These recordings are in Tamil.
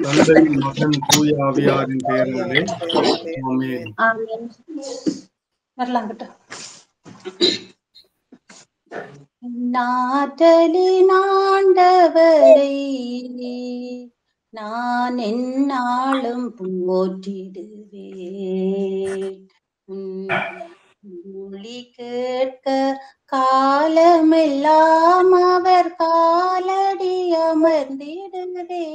தந்தை மகன் தூய ஆவியாரின் பெயராலே ஆமென் ஆமென். வரலாம் கிட்ட நாட்டலின் ஆண்டவரை நான் எந்நாளும் போற்றிடுவேன் உன் மொழி கேட்க காலமெல்லாம் அவர் காலடி அமர்ந்திடுதே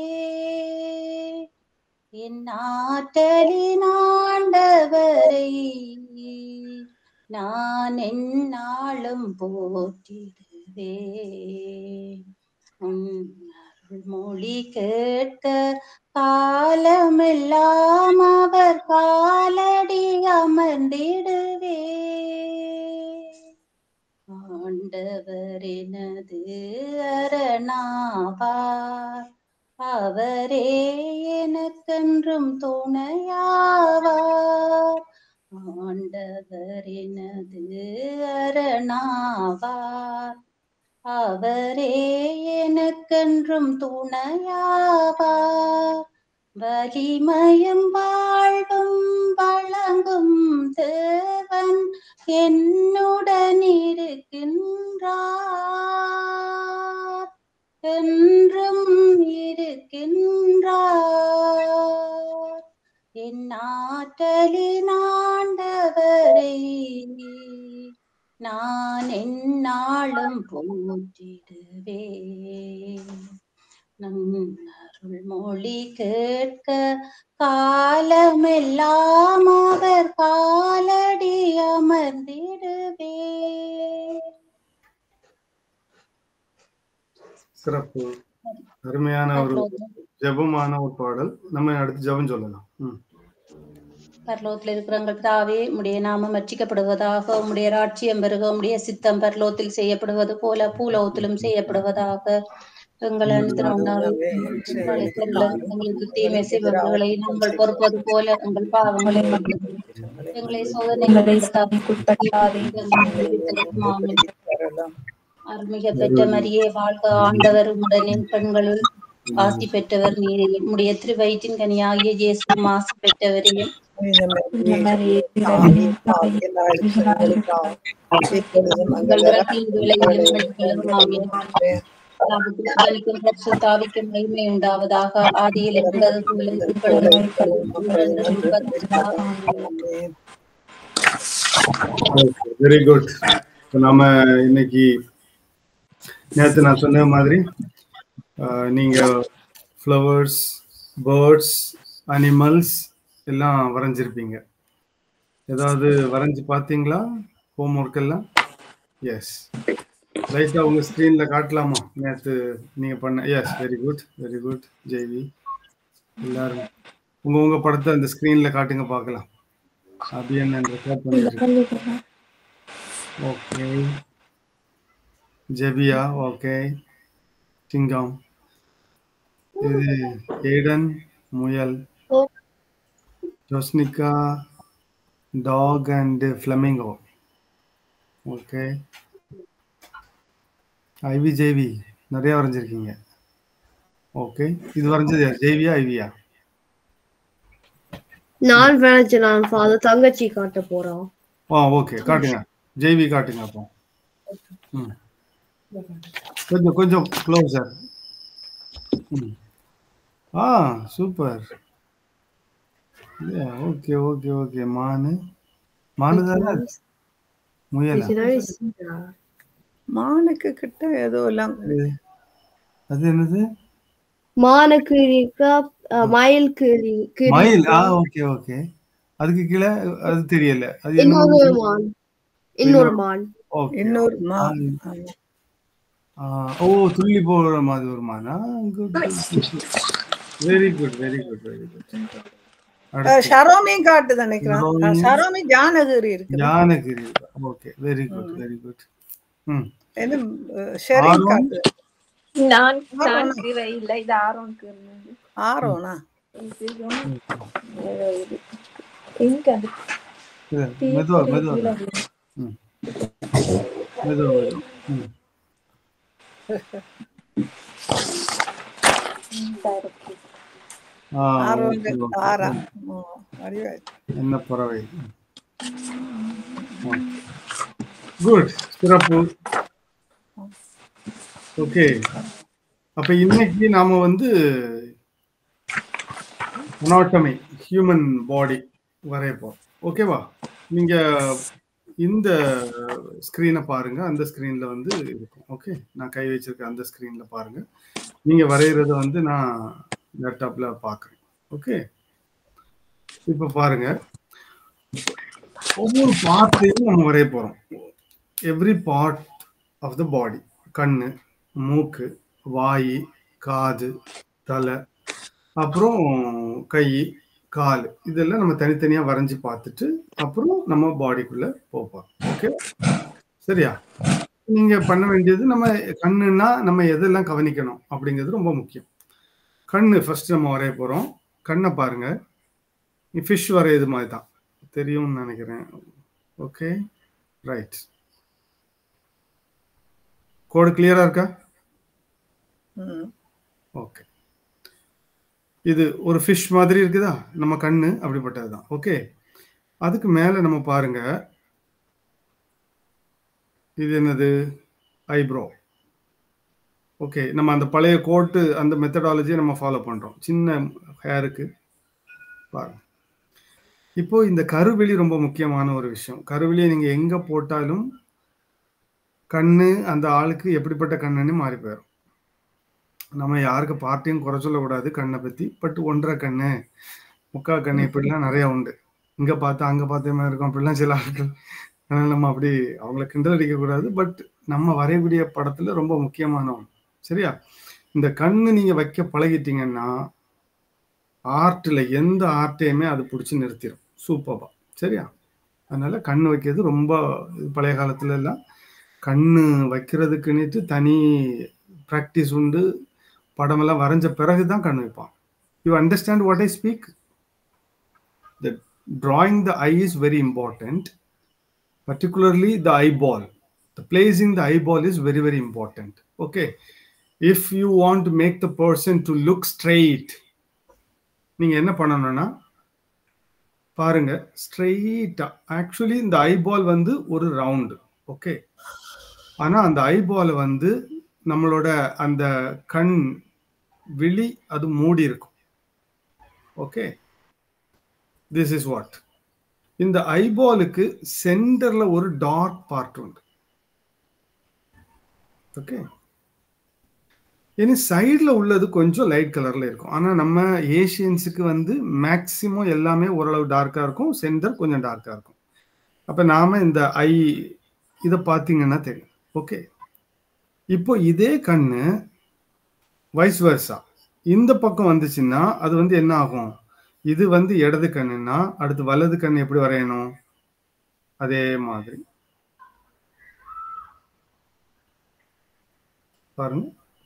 என் ஆற்றலின் ஆண்டவரை நான் எந்நாளும் போற்றிடுவேன் உன் அருள்மொழி கேட்க காலமெல்லாம் அவர் காலடி அமர்ந்திடுவே ஆண்டவர் எனது அரணாவார் அவரே எனக்கென்றும் துணையாவார் ஆண்டவர் எனது அரணாவார் அவரே எனக்கென்றும் துணையாவார் வலிமயம் வாழ்வும் வழங்கும் தேவன் என்னுடன் இருக்கின்றார் என்றும் இருக்கின்றார் என் ஆற்றலின் ஆண்டவரை நான் எந்நாளும் போற்றிடுவேன் நம் அருள்மொழி கேட்க காலமெல்லாம் அவர் காலடி அமர்ந்திடுவே சிறப்பு அருமையான ஒரு ஜெபமான ஒரு பாடல் நம்ம அடுத்து ஜெபம் சொல்லலாம் ம். பரலோகத்தில் இருக்கிற எங்கள் தாவே உம்முடைய நாமம் அர்ச்சிக்கப்படுவதாக உம்முடைய ராட்சியம் பெருக உம்முடைய சித்தம் பரலோகத்தில் செய்யப்படுவது போல பூலோகத்திலும் செய்யப்படுவதாக எங்கள் அனுதின உணவை எங்களுக்கு தீமை செய்பவர்களை நாங்கள் பொறுப்பது போல எங்கள் பாவங்களை மன்னியும். எங்களை சோதனைகளை அருள்மிக பெற்ற மரியே வாழ்க ஆண்டவர் உடனின் பெண்களுள் ஆசி பெற்றவர் நீரே உம்முடைய திருவயிற்றின் கனியாகிய இயேசு மாசு பெற்றவரையும் உங்கள் விரட்டின் விளைவில் எங்களுக்கு ஆமென். தாவிக்கும் பலிக்கும் பரிசுத்தாவிக்கும் மகிமை உண்டாவதாக ஆதியில் இருந்தது போல இப்பொழுதும் எப்பொழுதும் இருப்பதாக. வெரி குட் நாம இன்னைக்கு நேத்து நான் சொன்ன மாதிரி அஹ், நீங்க ஃப்ளவர்ஸ் பேர்ட்ஸ் அனிமல்ஸ் எல்லாம் வரைஞ்சிருப்பீங்க ஏதாவது வரைஞ்சு பார்த்தீங்களா ஹோம் ஒர்க் எல்லாம் எஸ் லைட்டா உங்க ஸ்க்ரீன்ல காட்டலாமா நேத்து நீங்க பண்ண yes very good very good Jaivi எல்லாரும் உங்க உங்க படத்தை அந்த ஸ்க்ரீன்ல காட்டுங்க பார்க்கலாம் அபியன் ரெக்கார்ட் பண்ணிருக்கேன் ஓகே ஜெபியா ஓகே சிங்கம் இது ஏடன் முயல் Josnika dog and flamingo okay Ivy Jaivi நிறைய வரைஞ்சிருக்கீங்க ஓகே இது வரைஞ்சது யார் ஜேவியா ஐவியா நான் வரைஞ்சலாம் ஃபாதர் தங்கச்சி காட்ட போறோம் ஆ ஓகே காட்டுங்க ஜேவி காட்டுங்க அப்போ ம் கொஞ்சம் கொஞ்சம் க்ளோஸர் ம் ஆ சூப்பர் ஓகே ஓகே ஓகே மானு மானு தானே முயலா மானுக்கு கிட்ட ஏதோ எல்லாம் அது என்னது மானக்கீரிக்கா மயில் கீரி கீரி மயில் ஆ ஓகே ஓகே அதுக்கு கீழே அது தெரியல அது இன்னொரு என்ன மான் இன்னொரு மான் ஓகே இன்னொரு மா ஆ, ஓ துள்ளி போகிற மாதிரி ஒரு மானா good very good very good very good Sharomi காட்டு நினைக்கிறேன் ஷரோமி. ஷரோமி ஜானகிரி இருக்கு ஜானகிரி okay very good very good ம் இது ஷெரிங் ஆரோன்? காட்டு நான் நான் ஆரோனா? கீரை இல்ல இது ஆரோனுக்கு இருந்தது ஆரோனா இது ஏதோ இது எங்க அது இது, மெதுவா மெதுவா ம் மெதுவா மெதுவா. ம் ஆ, ஆரோண்டு okay, okay. ஆறா ஓ, வடிவா என்ன பறவை குட் சிறப்பு ஓகே அப்ப இன்னைக்கு நாம வந்து அனாட்டமி ஹியூமன் பாடி வரையப்போம் ஓகேவா நீங்க இந்த ஸ்கிரீனை பாருங்க அந்த ஸ்கிரீன்ல வந்து இருக்கும் ஓகே நான் கை வச்சிருக்க அந்த ஸ்கிரீன்ல பாருங்க நீங்க வரைகிறத வந்து நான் லேப்டாப்ல பாக்குறேன் ஓகே இப்ப பாருங்க ஒவ்வொரு பார்ட்டையும் நம்ம வரைய போறோம் every part of the body கண்ணு மூக்கு வாய் காது தலை அப்புறம் கை கால் இதெல்லாம் நம்ம தனித்தனியா வரைஞ்சி பார்த்துட்டு அப்புறம் நம்ம பாடிக்குள்ள போப்போம் ஓகே சரியா நீங்க பண்ண வேண்டியது நம்ம கண்ணுன்னா நம்ம எதெல்லாம் கவனிக்கணும் அப்படிங்கிறது ரொம்ப முக்கியம் கண்ணு ஃபர்ஸ்ட் நம்ம வரைய போறோம் கண்ணை பாருங்க ஃபிஷ் வரையது மாதிரி தான் தெரியும்னு நினைக்கிறேன் ஓகே ரைட் கோடு கிளியரா இருக்கா ம் ஓகே இது ஒரு ஃபிஷ் மாதிரி இருக்குதா நம்ம கண்ணு அப்படிப்பட்டது தான் ஓகே அதுக்கு மேல நம்ம பாருங்க இது என்னது ஐப்ரோ ஓகே நம்ம அந்த பழைய கோட்டு அந்த மெத்தடாலஜியை நம்ம ஃபாலோ பண்றோம் சின்ன ஹேருக்கு பாருங்க இப்போ இந்த கருவெளி ரொம்ப முக்கியமான ஒரு விஷயம் கருவெளியை நீங்க எங்க போட்டாலும் கண்ணு அந்த ஆளுக்கு எப்படிப்பட்ட கண்ணுன்னு மாறி போயிடும் நம்ம யாருக்கு பார்ட்டியும் குறை சொல்லக்கூடாது கண்ணை பத்தி பட் ஒன்றரை கண்ணு முக்கா கண்ணு இப்படிலாம் நிறைய உண்டு இங்க பார்த்தா அங்க பார்த்த மாதிரி இருக்கும் அப்படிலாம் சில ஆட்கள் அதனால நம்ம அப்படி அவங்கள கிண்டல் அடிக்க கூடாது பட் நம்ம வரையக்கூடிய படத்துல ரொம்ப முக்கியமான ஒன்று சரியா இந்த கண்ணு நீங்க வைக்க பழகிட்டீங்கன்னா ஆர்ட்ல எந்த ஆர்ட்டையுமே அது பிடிச்சி நிறுத்திடும் சூப்பர்பா சரியா அதனால கண்ணு வைக்கிறது ரொம்ப இது பழைய காலத்துல எல்லாம் கண்ணு வைக்கிறதுக்குன்னுட்டு தனி ப்ராக்டிஸ் உண்டு படமெல்லாம் வரைஞ்ச பிறகு தான் கண் வைப்பான் you understand what I speak the drawing the eye is very important particularly the eyeball the placing the eyeball is very very important okay if you want to make the person to look straight நீங்க என்ன பண்ணணும்னா பாருங்க ஸ்ட்ரெயிட்டா ஆக்சுவலி இந்த ஐபால் வந்து ஒரு ரவுண்டு ஓகே ஆனா அந்த ஐபாலை வந்து நம்மளோட அந்த கண் விழி அது மூடி இருக்கும் ஓகே திஸ் இஸ் வாட் இந்த ஐபாலுக்கு சென்டர்ல ஒரு டார்க் பார்ட் உண்டு ஓகே இனி சைடில் உள்ளது கொஞ்சம் லைட் கலர்ல இருக்கும் ஆனா நம்ம ஏஷியன்ஸுக்கு வந்து மேக்சிமம் எல்லாமே ஓரளவு டார்க்கா இருக்கும் சென்டர் கொஞ்சம் டார்க்கா இருக்கும் அப்ப நாம இந்த ஐ இதை பார்த்தீங்கன்னா தெரியும் ஓகே இப்போ இதே கண்ணு வைஸ் வர்சா இந்த பக்கம் வந்துச்சுன்னா அது வந்து என்ன ஆகும் இது வந்து இடது கண்ணுன்னா அடுத்து வலது கண் எப்படி வரையணும் அதே மாதிரி பாருங்க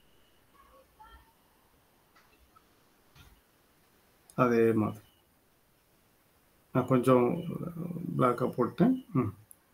அதே மாதிரி நான் கொஞ்சம் பிளாக்காக போட்டேன் ம்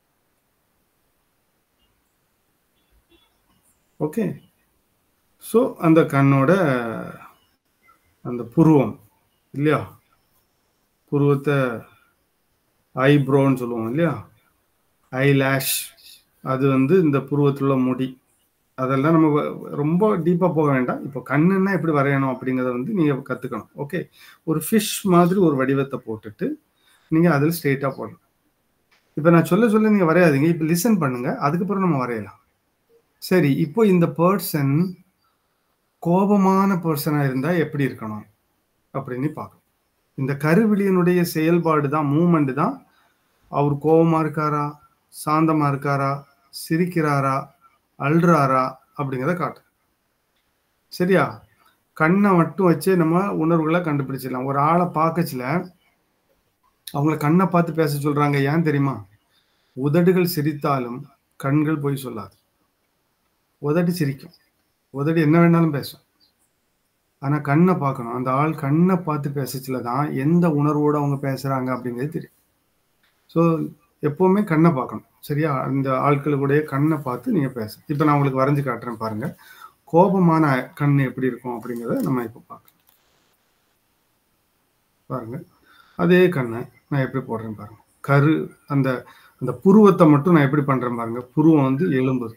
ஓகே ஸோ அந்த கண்ணோட அந்த புருவம் இல்லையா புருவத்தை ஐப்ரோன்னு சொல்லுவோம் இல்லையா ஐ லேஷ் அது வந்து இந்த புருவத்தில் உள்ள முடி அதெல்லாம் நம்ம வ- ரொம்ப டீப்பாக போக வேண்டாம் இப்போ கண்ணுன்னா எப்படி வரையணும் அப்படிங்கிறத வந்து நீங்கள் கற்றுக்கணும் ஓகே ஒரு ஃபிஷ் மாதிரி ஒரு வடிவத்தை போட்டுட்டு நீங்கள் அதில் ஸ்ட்ரெயிட்டாக போடணும் இப்போ நான் சொல்ல சொல்ல நீங்கள் வரையாதீங்க இப்போ லிசன் பண்ணுங்க அதுக்கப்புறம் நம்ம வரையலாம் சரி இப்போ இந்த பர்சன் கோபமான பர்சனாக இருந்தால் எப்படி இருக்கணும் அப்படின்னு பார்க்கணும் இந்த கருவிழியனுடைய செயல்பாடு தான் மூமெண்ட் தான் அவர் கோபமா இருக்காரா சாந்தமா இருக்காரா சிரிக்கிறாரா அழுறாரா அப்படிங்கிறத காட்டும் சரியா கண்ணை மட்டும் வச்சே நம்ம உணர்வுகளை கண்டுபிடிச்சிடலாம் ஒரு ஆளை பார்க்கச்சுல அவங்கள கண்ணை பார்த்து பேச சொல்றாங்க ஏன் தெரியுமா உதடுகள் சிரித்தாலும் கண்கள் போய் சொல்லாது உதடு சிரிக்கும் உதடு என்ன வேணாலும் பேசும் ஆனா கண்ணை பார்க்கணும் அந்த ஆள் கண்ணை பார்த்து பேசச்சுல தான் எந்த உணர்வோட அவங்க பேசுறாங்க அப்படிங்கிறது தெரியும் ஸோ எப்பவுமே கண்ணை பார்க்கணும் சரியா அந்த ஆட்களுடைய கண்ணை பார்த்து நீங்க பேச இப்போ நான் உங்களுக்கு வரைஞ்சு காட்டுறேன் பாருங்க கோபமான கண் எப்படி இருக்கும் அப்படிங்கிறத நம்ம இப்போ பார்க்கலாம் பாருங்க அதே கண்ணை நான் எப்படி போடுறேன் பாருங்க கரு அந்த அந்த புருவத்தை மட்டும் நான் எப்படி பண்றேன் பாருங்க புருவம் வந்து எலும்புது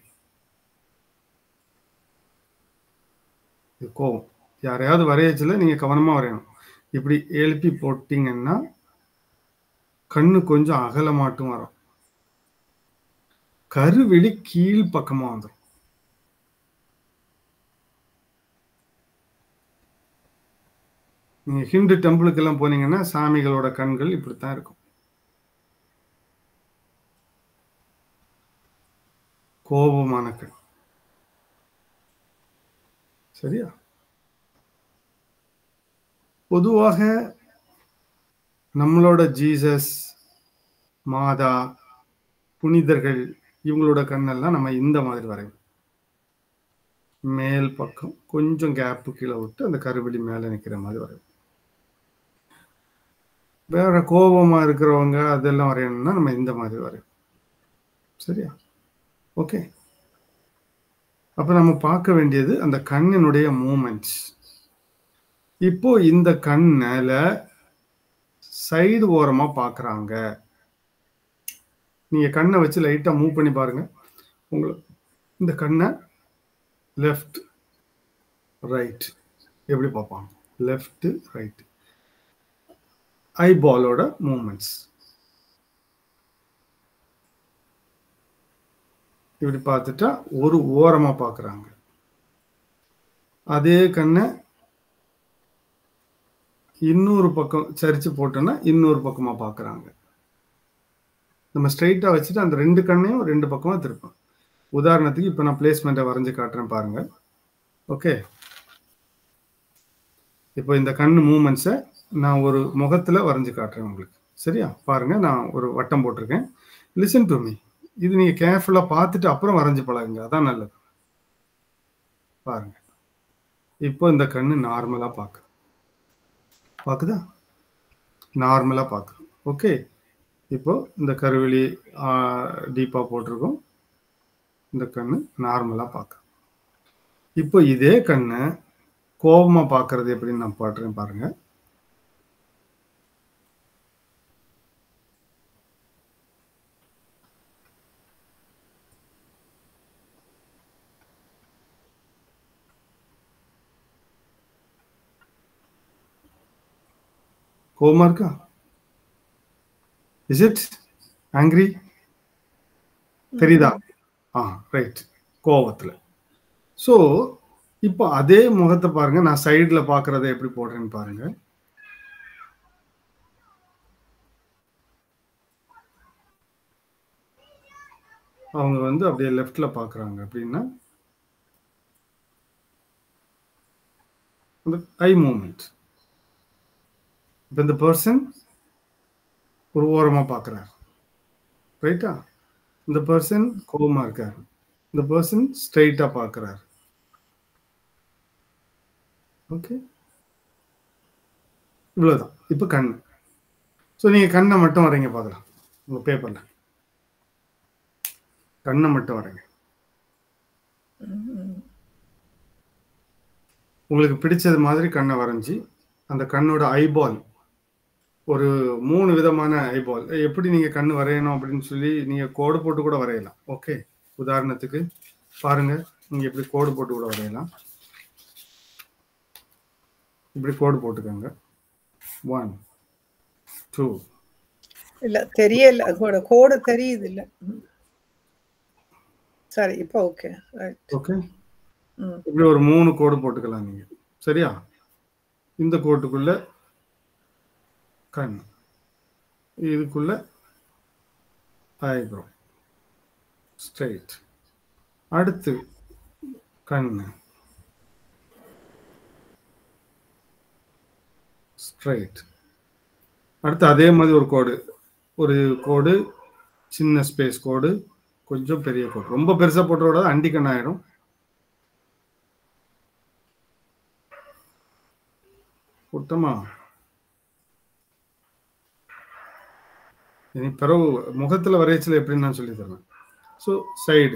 இது கோவம் யாரையாவது வரையச்சில நீங்க கவனமா வரையணும் இப்படி எழுப்பி போட்டீங்கன்னா கண்ணு கொஞ்சம் அகலமாட்டும் வரும் கருவெளி கீழ் பக்கமா வந்துடும் நீங்க ஹிந்து டெம்பிளுக்கு எல்லாம் போனீங்கன்னா சாமிகளோட கண்கள் இப்படித்தான் இருக்கும் கோபமான கண் சரியா பொதுவாக நம்மளோட ஜீசஸ் மாதா புனிதர்கள் இவங்களோட கண்ணெல்லாம் நம்ம இந்த மாதிரி வரைவோம் மேல் பக்கம் கொஞ்சம் கேப்பு கீழே விட்டு அந்த கருவெளி மேலே நிற்கிற மாதிரி வரைவோம் வேற கோபமா இருக்கிறவங்க அதெல்லாம் வரையணும்னா நம்ம இந்த மாதிரி வரைவோம் சரியா ஓகே அப்ப நம்ம பார்க்க வேண்டியது அந்த கண்ணினுடைய மூமெண்ட்ஸ் இப்போ இந்த கண்ணல சைடு ஓரமா பார்க்கறாங்க நீங்க கண்ணை வச்சு லைட்டா மூவ் பண்ணி பாருங்க உங்களுக்கு இந்த கண்ணை லெஃப்ட் ரைட் எப்படி பார்ப்பாங்க லெஃப்ட் ரைட் ஐபாலோட மூமெண்ட்ஸ் இப்படி பார்த்துட்டா ஒரு ஓரமா பார்க்கறாங்க அதே கண்ணை இன்னொரு பக்கம் சரிச்சு போட்டோன்னா இன்னொரு பக்கமா பார்க்கறாங்க நம்ம ஸ்ட்ரைட்டா வச்சுட்டு அந்த ரெண்டு கண்ணையும் ரெண்டு பக்கமா திருப்போம் உதாரணத்துக்கு இப்போ நான் பிளேஸ்மெண்ட்டை வரைஞ்சு காட்டுறேன் பாருங்க ஓகே இப்போ இந்த கண்ணு மூமெண்ட்ஸை நான் ஒரு முகத்துல வரைஞ்சு காட்டுறேன் உங்களுக்கு சரியா பாருங்க நான் ஒரு வட்டம் போட்டிருக்கேன் லிசன் டு மீ இது நீங்க கேர்ஃபுல்லா பார்த்துட்டு அப்புறம் வரைஞ்சு பழகுங்க அதான் நல்லது பாருங்க இப்போ இந்த கண்ணு நார்மலா பார்க்கு பார்க்குதா நார்மலா பார்க்கு ஓகே இப்போ இந்த கருவெளி டீப்பா போட்டிருக்கோம் இந்த கண்ணு நார்மலா பார்க்க இப்போ இதே கண்ணை கோபமா பார்க்கறது எப்படின்னு நான் பாடுறேன் பாருங்க கோபமா இருக்கா இஸ் இட் ஆங்கிரி தெரியுதா ஆ ரைட் கோவத்துல ஸோ இப்போ அதே முகத்தை பாருங்க நான் சைடில் பார்க்கறத எப்படி போடுறேன்னு பாருங்க அவங்க வந்து அப்படியே லெஃப்ட்ல பார்க்கறாங்க அப்படின்னா அந்த ஐ மூமெண்ட் இப்போ இந்த பர்சன் ஒரு ஓரமாக பார்க்குறாரு ரைட்டா இந்த பர்சன் கோபமாக இருக்காரு இந்த பர்சன் ஸ்ட்ரைட்டாக பார்க்குறாரு ஓகே இவ்வளோதான் இப்போ கண் ஸோ நீங்கள் கண்ணை மட்டும் வரைங்க பார்க்கலாம் உங்கள் பேப்பரில் கண்ணை மட்டும் வரைங்க ம். உங்களுக்கு பிடிச்சது மாதிரி கண்ணை வரைஞ்சி அந்த கண்ணோட ஐபால் ஒரு மூணு விதமான ஐபால் எப்படி நீங்க கண்ணு வரையணும் அப்படின்னு சொல்லி நீங்க கோடு போட்டு கூட வரையலாம் ஓகே உதாரணத்துக்கு பாருங்க நீங்க இப்படி கோடு போட்டு கூட வரையலாம் இப்படி கோடு போட்டுக்கோங்க ஒன் டூ இல்ல தெரியல கூட கோடு தெரியுது இல்ல ம். சரி இப்போ ஓகே ரைட் ஓகே ம் இப்படி ஒரு மூணு கோடு போட்டுக்கலாம் நீங்க சரியா இந்த கோட்டுக்குள்ள கண் இதுக்குள்ள ஐப்ரோ ஸ்ட்ரைட் அடுத்து கண்ணு ஸ்ட்ரைட் அடுத்து அதே மாதிரி ஒரு கோடு ஒரு கோடு சின்ன ஸ்பேஸ் கோடு கொஞ்சம் பெரிய கோடு ரொம்ப பெருசா போட்டோட அண்டி கண் ஆயிடும் கூட்டமா இனி பிறகு முகத்துல வரையச்சல எப்படின்னு நான் சொல்லி தருவேன் ஸோ சைடு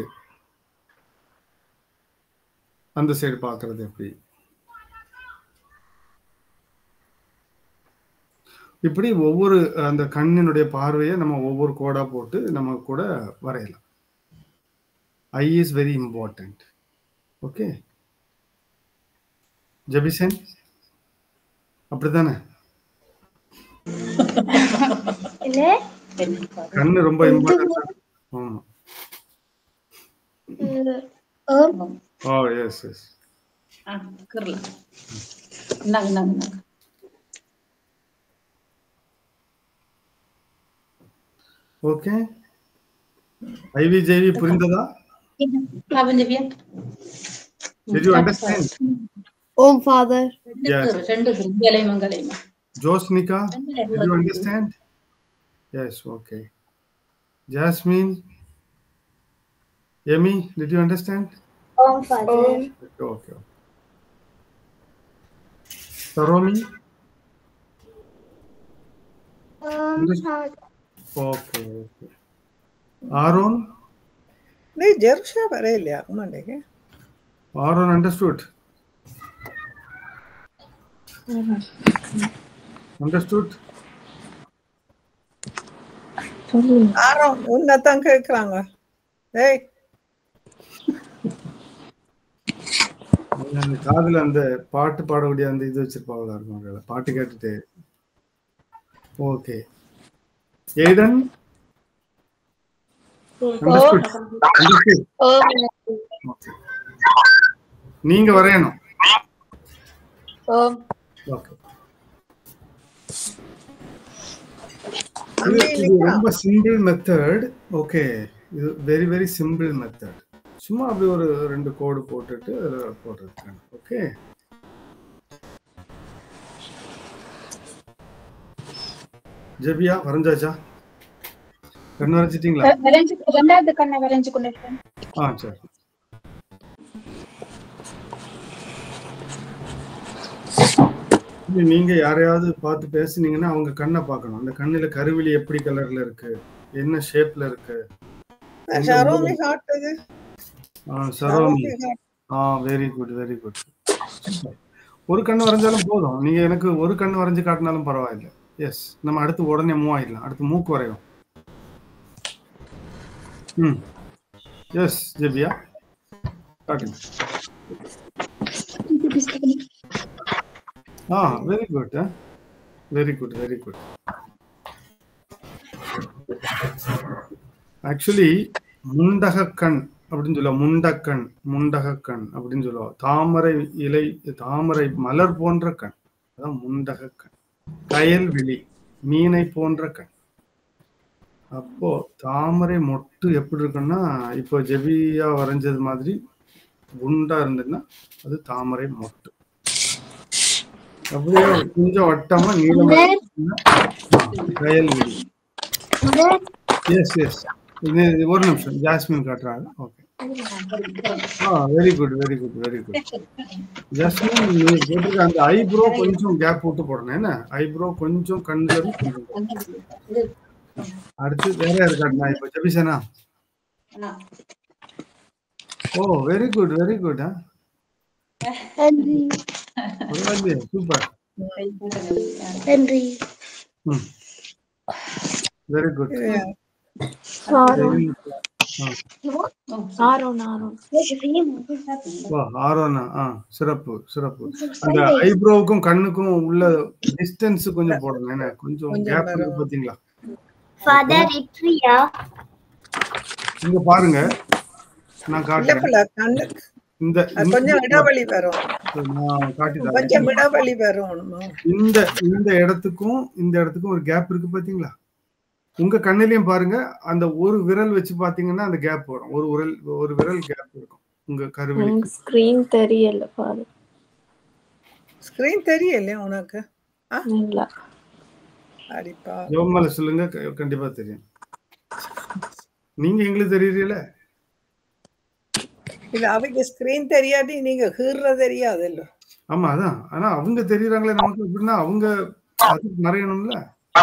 அந்த சைடு பார்க்கறது எப்படி இப்படி ஒவ்வொரு அந்த கண்ணினுடைய பார்வையை நம்ம ஒவ்வொரு கோடா போட்டு நம்ம கூட வரையலாம் eye is very important okay Jabisan அப்படித்தானே இல்ல கண்ணு ரொம்ப இம்பார்ட்டன்ட் ஆமா ஓ எஸ் எஸ் ஆ, கிரலாம். இந்தாங்க, இந்தாங்க, இந்தாங்க. ஓகே ஐவி ஜேவி புரிந்ததா அவன் ஜெபியா? Did you understand? ஓம் ஃபாதர் ரெண்டு Yes. கிரு, ரெண்டு கிரு. இங்கேலையும் அங்கேலையுமா. ஜோஸ்னிகா ரெண்டு Did you கிரு. understand? Yes, okay. Jasmine? Amy, did you understand? ஓம் father Okay, okay. Saromi? Okay, okay. Aaron? நீ ஜெருஷா வரையிலையா மாட்டேங்க Aaron understood? Understood? ஆரம் உன்னதான் கேட்குறாங்க ஏய் அந்த காதுல அந்த பாட்டு பாடக்கூடிய அந்த இது வச்சிருப்பாங்களா இருக்கும் ஒருவேளை. பாட்டு கேட்டுட்டு okay Aidan Understood. Understood. Okay. நீங்க வரையணும் ஓகே இது ரொம்ப சிம்பிள் மெத்தட் ஓகே இது வெரி வெரி சிம்பிள் மெத்தட் சும்மா அப்படி ஒரு ரெண்டு கோடு போட்டுட்டு அதில் போட்டுருக்காங்க ஓகே ஜெபியா வரைஞ்சாச்சா கண்ணு வரைச்சிட்டீங்களா வரைஞ்சு ரெண்டாவது கண்ணை வரைஞ்சு கொண்டு இருக்கேன் ஆ சரி இது நீங்க யாரையாவது பார்த்து பேசுனீங்கன்னா அவங்க கண்ணை பார்க்கணும் அந்த கண்ணுல கருவிழி எப்படி கலர்ல இருக்கு என்ன ஷேப்ல இருக்கு ஷரோமி காட்டுது ஆ, சரோமி ஷரோமி காட்டு. ஆ வெரி குட் வெரி குட் ஒரு கண்ணு வரைஞ்சாலும் போதும் நீங்க எனக்கு ஒரு கண்ணு வரைஞ்சு காட்டினாலும் பரவாயில்ல எஸ் நம்ம அடுத்து உடனே மூவ் ஆயிடலாம் அடுத்து மூக்கு வரையும் ம் எஸ் ஜெபியா காட்டுங்க ஆ very good very good very good actually முண்டகக்கண் அப்படின்னு சொல்லுவா முண்டக்கண் முண்டகக்கண் அப்படின்னு சொல்லுவா தாமரை இலை தாமரை மலர் போன்ற கண் அதான் முண்டகக்கண் கயல் விழி மீனை போன்ற கண் அப்போ தாமரை மொட்டு எப்படி இருக்குன்னா இப்போ ஜெபியா வரைஞ்சது மாதிரி குண்டா இருந்ததுன்னா அது தாமரை மொட்டு அப்படியே கொஞ்சம் வட்டமா நீளமா இருக்குன்னா, கயல் விழி எஸ் எஸ் இது இது ஒரு நிமிஷம் ஜாஸ்மின் காட்டுறாங்க ஓகே ஆ very good very good very good Jasmine நீங்க போட்டிருக்க அந்த ஐப்ரோ கொஞ்சம் கேப் விட்டு போடணும் என்ன ஐப்ரோ கொஞ்சம் கண்கள் கொஞ்சம் அடுத்து வேற யாரு காட்டினா இப்போ ஜபிசனா ஆ. Oh very good very good நன்றி பரவாயில்லையே சூப்பர் நன்றி ம் very good Aaron Aaron Aaron வா ஆரோனா ஆ சிறப்பு சிறப்பு அந்த ஐப்ரோவுக்கும் கண்ணுக்கும் உள்ள டிஸ்டன்ஸ் கொஞ்சம் போடணும் என்ன கொஞ்சம் கொஞ்சம் கேப் வரும். இருக்கு பாத்தீங்களா ஃபாதர் இட்ரியா இங்க பாருங்க நான் இல்ல காட்டுறேன் பிள்ளை கண்ணு இந்த அது கொஞ்சம் இடைவெளி வரும் நான் காட்டி தரேன். கொஞ்சம் இடைவெளி வரும் இந்த இந்த இடத்துக்கும் இந்த இடத்துக்கும் ஒரு கேப் இருக்கு பாத்தீங்களா உங்க கண்ணிலையும் பாருங்க அந்த ஒரு விரல் வச்சு பாத்தீங்கன்னா அந்த கேப் வரும் ஒரு விரல் ஒரு விரல் கேப் இருக்கும் உங்க கருவிழி எனக்கு ஸ்கிரீன் தெரியல பாரு ஸ்கிரீன் தெரியலையா உனக்கு இல்ல அடிப்பா ஜோமல சொல்லுங்க க- கண்டிப்பா தெரியும் நீங்க எங்களுக்கு தெரியல இல்ல அவங்க ஸ்கிரீன் தெரியாட்டி நீங்க ஹீர்ற தெரியாதுல்ல ஆமா அதான் ஆனா அவங்க தெரியறாங்களே நமக்கு எப்படின்னா அவங்க அது மறையணும்ல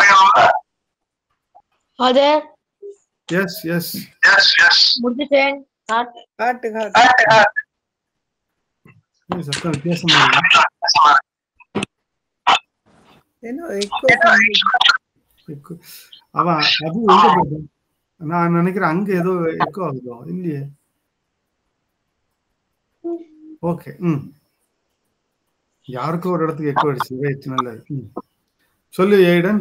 ஃபாதர் எஸ் எஸ் முடிச்சிட்டேன் காட்டு காட்டு சத்தம் வித்தியாசமா இருக்கு என்ன echo அவன் அது எங்க போகுது? நான் நினைக்கிறேன் அங்க ஏதோ எக்கோ ஆகுதோ இல்லையே ஓகே ம் யாருக்கோ ஒரு இடத்துக்கு எக்கோ அடிச்சு ரைட் நல்லது ம். சொல்லு ஏடன்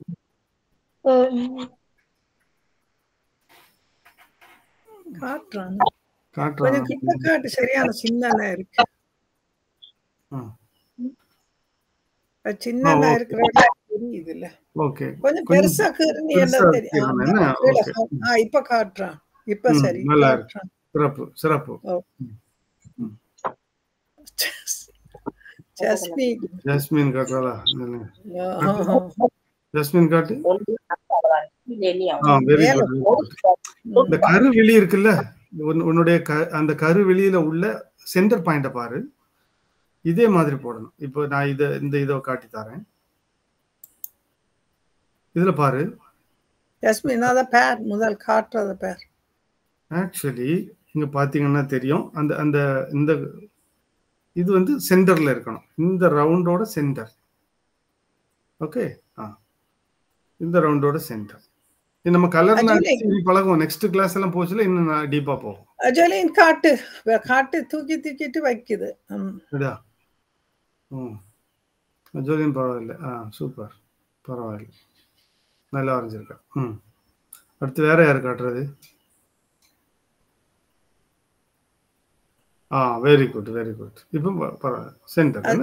காட்டுறான் காட்டுறான் கொஞ்சம் கிட்ட காட்டு சரியான சின்னனா இருக்கு ஆ. அது சின்னனா ஆ, okay. இருக்கிற தெரியுது இல்ல ஓகே கொஞ்சம் கொஞ்சம் பெருசா கீறுனி பெருசா எல்லாம் தெரியும் கீறணும் ஆ, என்ன? கீழே Okay. கா- ஆ, இப்ப காட்டுறான் இப்ப ம், சரி நல்லா இருக்கு. காட்டுறான் சிறப்பு சிறப்பு ஜஸ்மீன் ஜாஸ்மின் காட்டுறதா இல்லைங்க. ஆஹா. ஜாஸ்மின் காட்டு ஆ ஆ, வெரி மேல குட் இந்த கருவெளி இருக்குல்ல உன்- உன்னுடைய க- அந்த கருவெளியில உள்ள சென்டர் பாயிண்ட பாரு இதே மாதிரி போடணும் இப்போ நான் இத இந்த இதை காட்டி தரேன் இதுல பாரு ஜஸ்மின் அதான் பேர் முதல் காட்டுறத பேர் ஆக்சுவலி இங்க பாத்தீங்கன்னா தெரியும் அந்த அந்த இந்த இது வந்து சென்டர்ல இருக்கணும் இந்த ரவுண்டோட சென்டர் ஓகே ஆ இந்த ரவுண்டோட சென்டர் இது நம்ம கலர் Actually- பழகும் நெக்ஸ்ட் கிளாஸ் எல்லாம் போச்சுல இன்னும் டீப்பா போகும் அஜலின் காட்டு வே- காட்டு தூக்கி தூக்கிட்டு வைக்குது ம். சரியா ம் ஜோலியும் பரவாயில்ல ஆ சூப்பர் பரவாயில்ல நல்லா வரைஞ்சிருக்கா ம் அடுத்து வேற யார் காட்டுறது ஆ வெரி குட் வெரி குட் இப்போ ப- பரவாயில்ல சென்டர்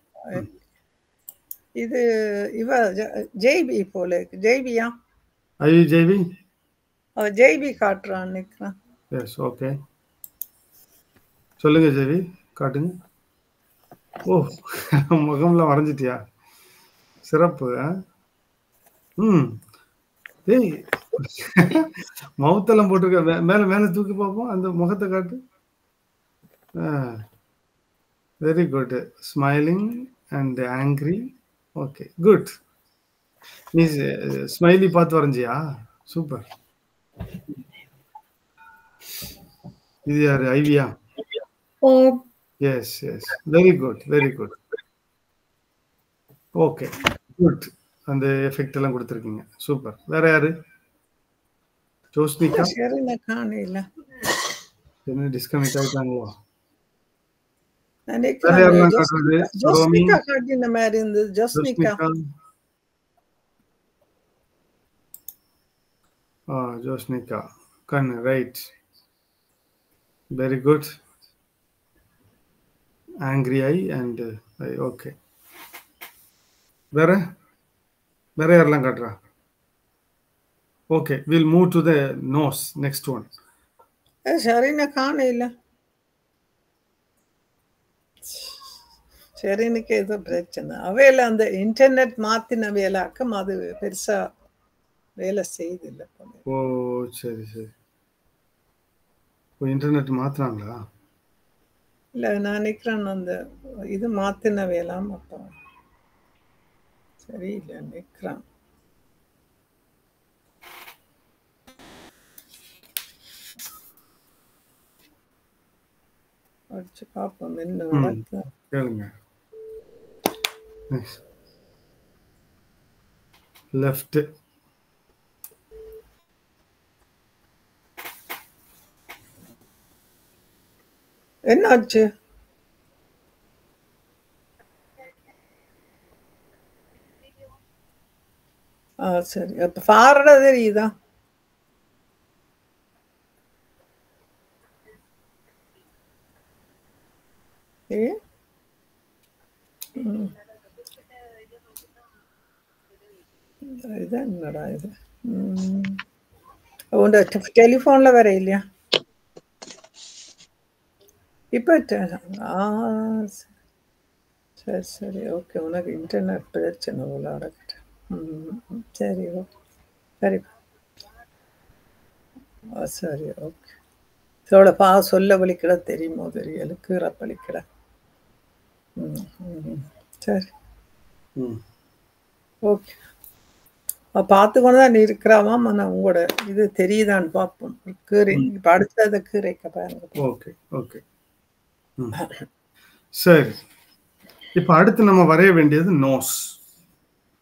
இது இவ ஜெய்பி போல இருக்கு ஜெய்பியா ஐவி ஜேவி அவ ஜெய்பி காட்டுறான் நிக்கிறான் எஸ் ஓகே சொல்லுங்க ஜேவி காட்டுங்க ஓ முகம்லாம் வரைஞ்சிட்டியா சிறப்பு ஆ? ம் ஏய் மவுத்தெல்லாம் போட்டிருக்க மே- மேல மேல தூக்கி பார்ப்போம் அந்த முகத்தை காட்டு very good smiling and angry okay good நீ ஸ்மைலி பார்த்து வரைஞ்சியா சூப்பர் இது யாரு ஐவியா Um, yes yes very good very good okay good அந்த எஃபெக்ட் எல்லாம் கொடுத்துருக்கீங்க சூப்பர் வேற யாரு ஜோஸ்னிகா சரி நான் காணையில என்ன டிஸ்கனெக்ட் ஆயிட்டாங்களோ நான் வேற யாரெல்லாம் நிக்கிறேன் காட்டுறது ரோமி ஜோஸ்னிகா காட்டின மாதிரி இருந்தது ஜோஸ்னிகா ஜோஸ்னிகா ஆ ஜோஸ்னிகா கண் right very good angry eye and eye okay வேற வேற யாரெல்லாம் காட்டுறா okay will move to the nose next one சரி நான் காணையில சரினுக்கு ஏதோ பிரச்சனை அவையில அந்த இன்டர்நெட் மாத்தின வேலாக்கம் அது பெருசா வேலை செய்தில்லை போல. ஓ சரி சரி ஓ இன்டர்நெட் மாத்துறாங்களா இல்ல நான் நினைக்கிறேன் அந்த இது மாத்தின வேலாம் அப்போ சரியில்லை நிற்கிறான் அடிச்சு பார்ப்போம் என்ன ம். நடக்குது கேளுங்க லெஃப்ட் என்னாச்சு ஆ சரி அப்ப பாருட தெரியுதா ஏ ம். இது என்னடா இது ம். உண்ட டெலிஃபோன்ல வேற இல்லையா இப்போ டெ- ஆ சரி. சரி சரி ஓகே உனக்கு இன்டர்நெட் பிரச்சனை போல அடக்கிட்டு ம் சரி ஓகே சரி ஆ சரி ஓகே இதோட பா சொல்ல வலிக்கிட தெரியுமோ தெரியல கீரை பலிக்கிட ம் ம், சரி ம் ஓகே பார்த்து கொண்டு தான் இருக்கிறாமா நான் உங்களோட இது தெரியுதான்னு பார்ப்போம் கீரை இப்போ அடுத்ததை கீரைக்க பாருங்க ஓகே ஓகே ம். சரி இப்போ அடுத்து நம்ம வரைய வேண்டியது நோஸ்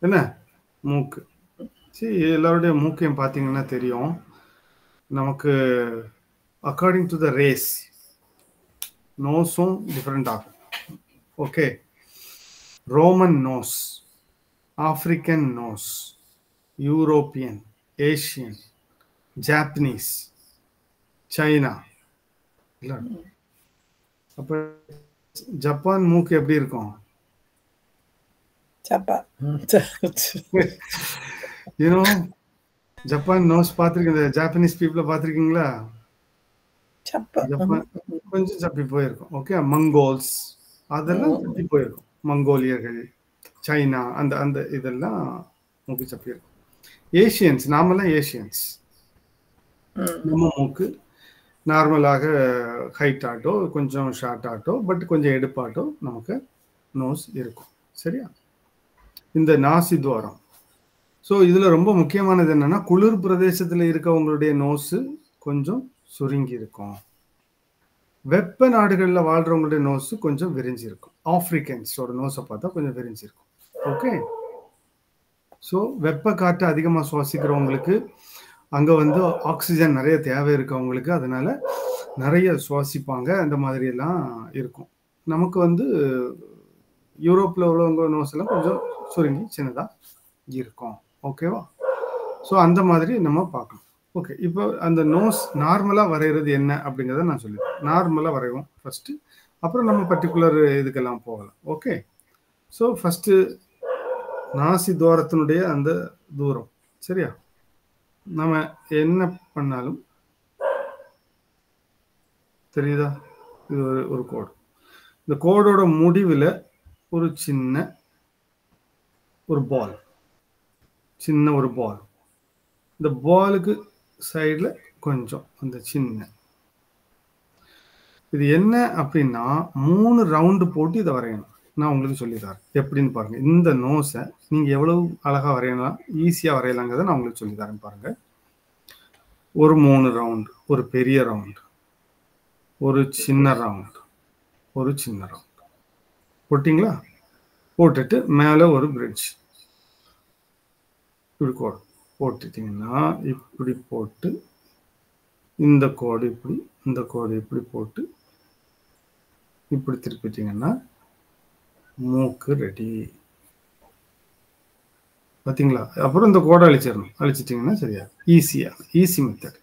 என்ன மூக்கு சரி எல்லாருடைய மூக்கையும் பார்த்தீங்கன்னா தெரியும் நமக்கு அக்கார்டிங் டு த ரேஸ் நோஸும் டிஃப்ரெண்ட் ஆகும் okay Roman nose African nose European Asian Japanese China இல்லை அப்போ ஜப்பான் மூக்கு எப்படி இருக்கும் சப்பா யூனோ ஜப்பான் நோஸ் பார்த்துருக்கீங்க ஜாப்பனீஸ் பீப்புளை பார்த்துருக்கீங்களா சப்பா ஜப்பான் கொஞ்சம் சப்பி போயிருக்கும் ஓகே மங்கோல்ஸ் அதெல்லாம் சப்பி போயிருக்கும் மங்கோலியர்கள் சைனா அந்த அந்த இதெல்லாம் மூக்கு சப்பி இருக்கும் ஏஷியன்ஸ் நாமெல்லாம் ஏஷியன்ஸ் நம்ம மூக்கு நார்மலாக ஹைட் ஆட்டோ கொஞ்சம் ஷார்ட் ஆட்டோ பட் கொஞ்சம் எடுப்பாட்டோ நமக்கு நோஸ் இருக்கும் சரியா இந்த நாசி துவாரம் ஸோ இதில் ரொம்ப முக்கியமானது என்னன்னா குளிர் பிரதேசத்தில் இருக்கவங்களுடைய நோஸு கொஞ்சம் சுருங்கி இருக்கும் வெப்ப நாடுகளில் வாழ்றவங்களுடைய நோஸு கொஞ்சம் விரிஞ்சு இருக்கும் ஆப்பிரிக்கன்ஸோட நோஸை பார்த்தா கொஞ்சம் விரிஞ்சு இருக்கும் ஓகே ஸோ வெப்ப காற்று அதிகமாக சுவாசிக்கிறவங்களுக்கு அங்கே வந்து ஆக்சிஜன் நிறைய தேவை இருக்கவங்களுக்கு அதனால நிறைய சுவாசிப்பாங்க அந்த மாதிரி எல்லாம் இருக்கும் நமக்கு வந்து யூரோப்பில் உள்ளவங்க நோஸ் எல்லாம் கொஞ்சம் சுருங்கி சின்னதாக இருக்கும் ஓகேவா ஸோ அந்த மாதிரி நம்ம பார்க்கணும் ஓகே இப்போ அந்த நோஸ் நார்மலாக வரைகிறது என்ன அப்படிங்கிறத நான் சொல்லிடுறேன் நார்மலாக வரைவோம் ஃபஸ்ட்டு அப்புறம் நம்ம பர்டிகுலர் இதுக்கெல்லாம் போகலாம் ஓகே ஸோ ஃபஸ்ட்டு நாசி தூரத்தினுடைய அந்த தூரம் சரியா நம்ம என்ன பண்ணாலும் தெரியுதா இது ஒரு ஒரு கோடு இந்த கோடோட முடிவில் ஒரு சின்ன ஒரு பால் சின்ன ஒரு பால் இந்த பாலுக்கு சைடில் கொஞ்சம் அந்த சின்ன இது என்ன அப்படின்னா மூணு ரவுண்டு போட்டு இதை வரையணும் நான் உங்களுக்கு சொல்லித்தரேன் எப்படின்னு பாருங்க இந்த நோஸை நீங்க எவ்வளவு அழகா வரையலாம் ஈஸியா வரையலாங்கிறத நான் உங்களுக்கு சொல்லித்தரேன் பாருங்க ஒரு மூணு ரவுண்டு ஒரு பெரிய ரவுண்டு ஒரு சின்ன ரவுண்டு ஒரு சின்ன ரவுண்டு போட்டிங்களா போட்டுட்டு மேலே ஒரு பிரிட்ஜ் இப்படி கோடு போட்டுட்டிங்கன்னா இப்படி போட்டு இந்த கோடு இப்படி இந்த கோடு இப்படி போட்டு இப்படி திருப்பிட்டீங்கன்னா மூக்கு ரெடி பார்த்தீங்களா அப்புறம் இந்த கோடை அழிச்சிடணும் அழிச்சிட்டிங்கன்னா சரியா ஈஸியா ஈஸி மெத்தட்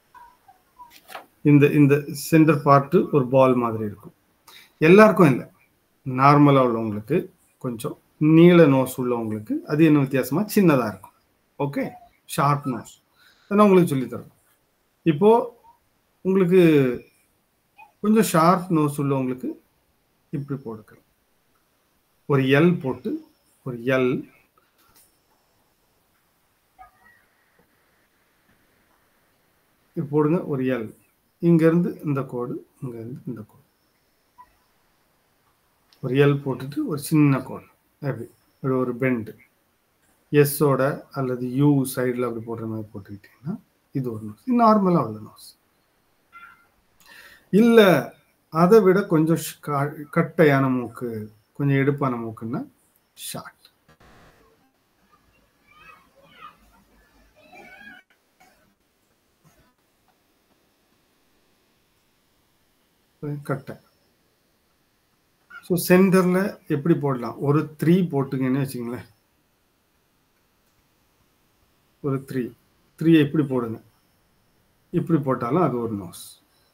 இந்த இந்த சென்டர் பார்ட்டு ஒரு பால் மாதிரி இருக்கும் எல்லாருக்கும் இல்லை நார்மலாக உள்ளவங்களுக்கு கொஞ்சம் நீள நோஸ் உள்ளவங்களுக்கு அது என்ன வித்தியாசமா சின்னதாக இருக்கும் ஓகே ஷார்ப் நோஸ் நான் உங்களுக்கு சொல்லித்தரேன் இப்போ உங்களுக்கு கொஞ்சம் ஷார்ப் நோஸ் உள்ளவங்களுக்கு இப்படி போட்டுக்கலாம் ஒரு எல் போட்டு ஒரு எல் போடுங்க ஒரு எல் இங்கேருந்து இந்த கோடு இங்கேருந்து இந்த கோடு ஒரு எல் போட்டுட்டு ஒரு சின்ன கோடு அப்படி அப்படி ஒரு பெண்டு எஸ்ஸோட அல்லது யூ சைடில் அப்படி போடுற மாதிரி போட்டுக்கிட்டிங்கன்னா இது ஒரு நோஸ் இது நார்மலாக உள்ள நோஸ் இல்லை அதை விட கொஞ்சம் கட்டையான மூக்கு கொஞ்சம் எடுப்பான மூக்குன்னா ஷார்ட் கட்டை ஸோ சென்டரில் எப்படி போடலாம் ஒரு த்ரீ போட்டுங்கன்னு வச்சுங்களேன் ஒரு த்ரீ த்ரீயை இப்படி போடுங்க இப்படி போட்டாலும் அது ஒரு நோஸ்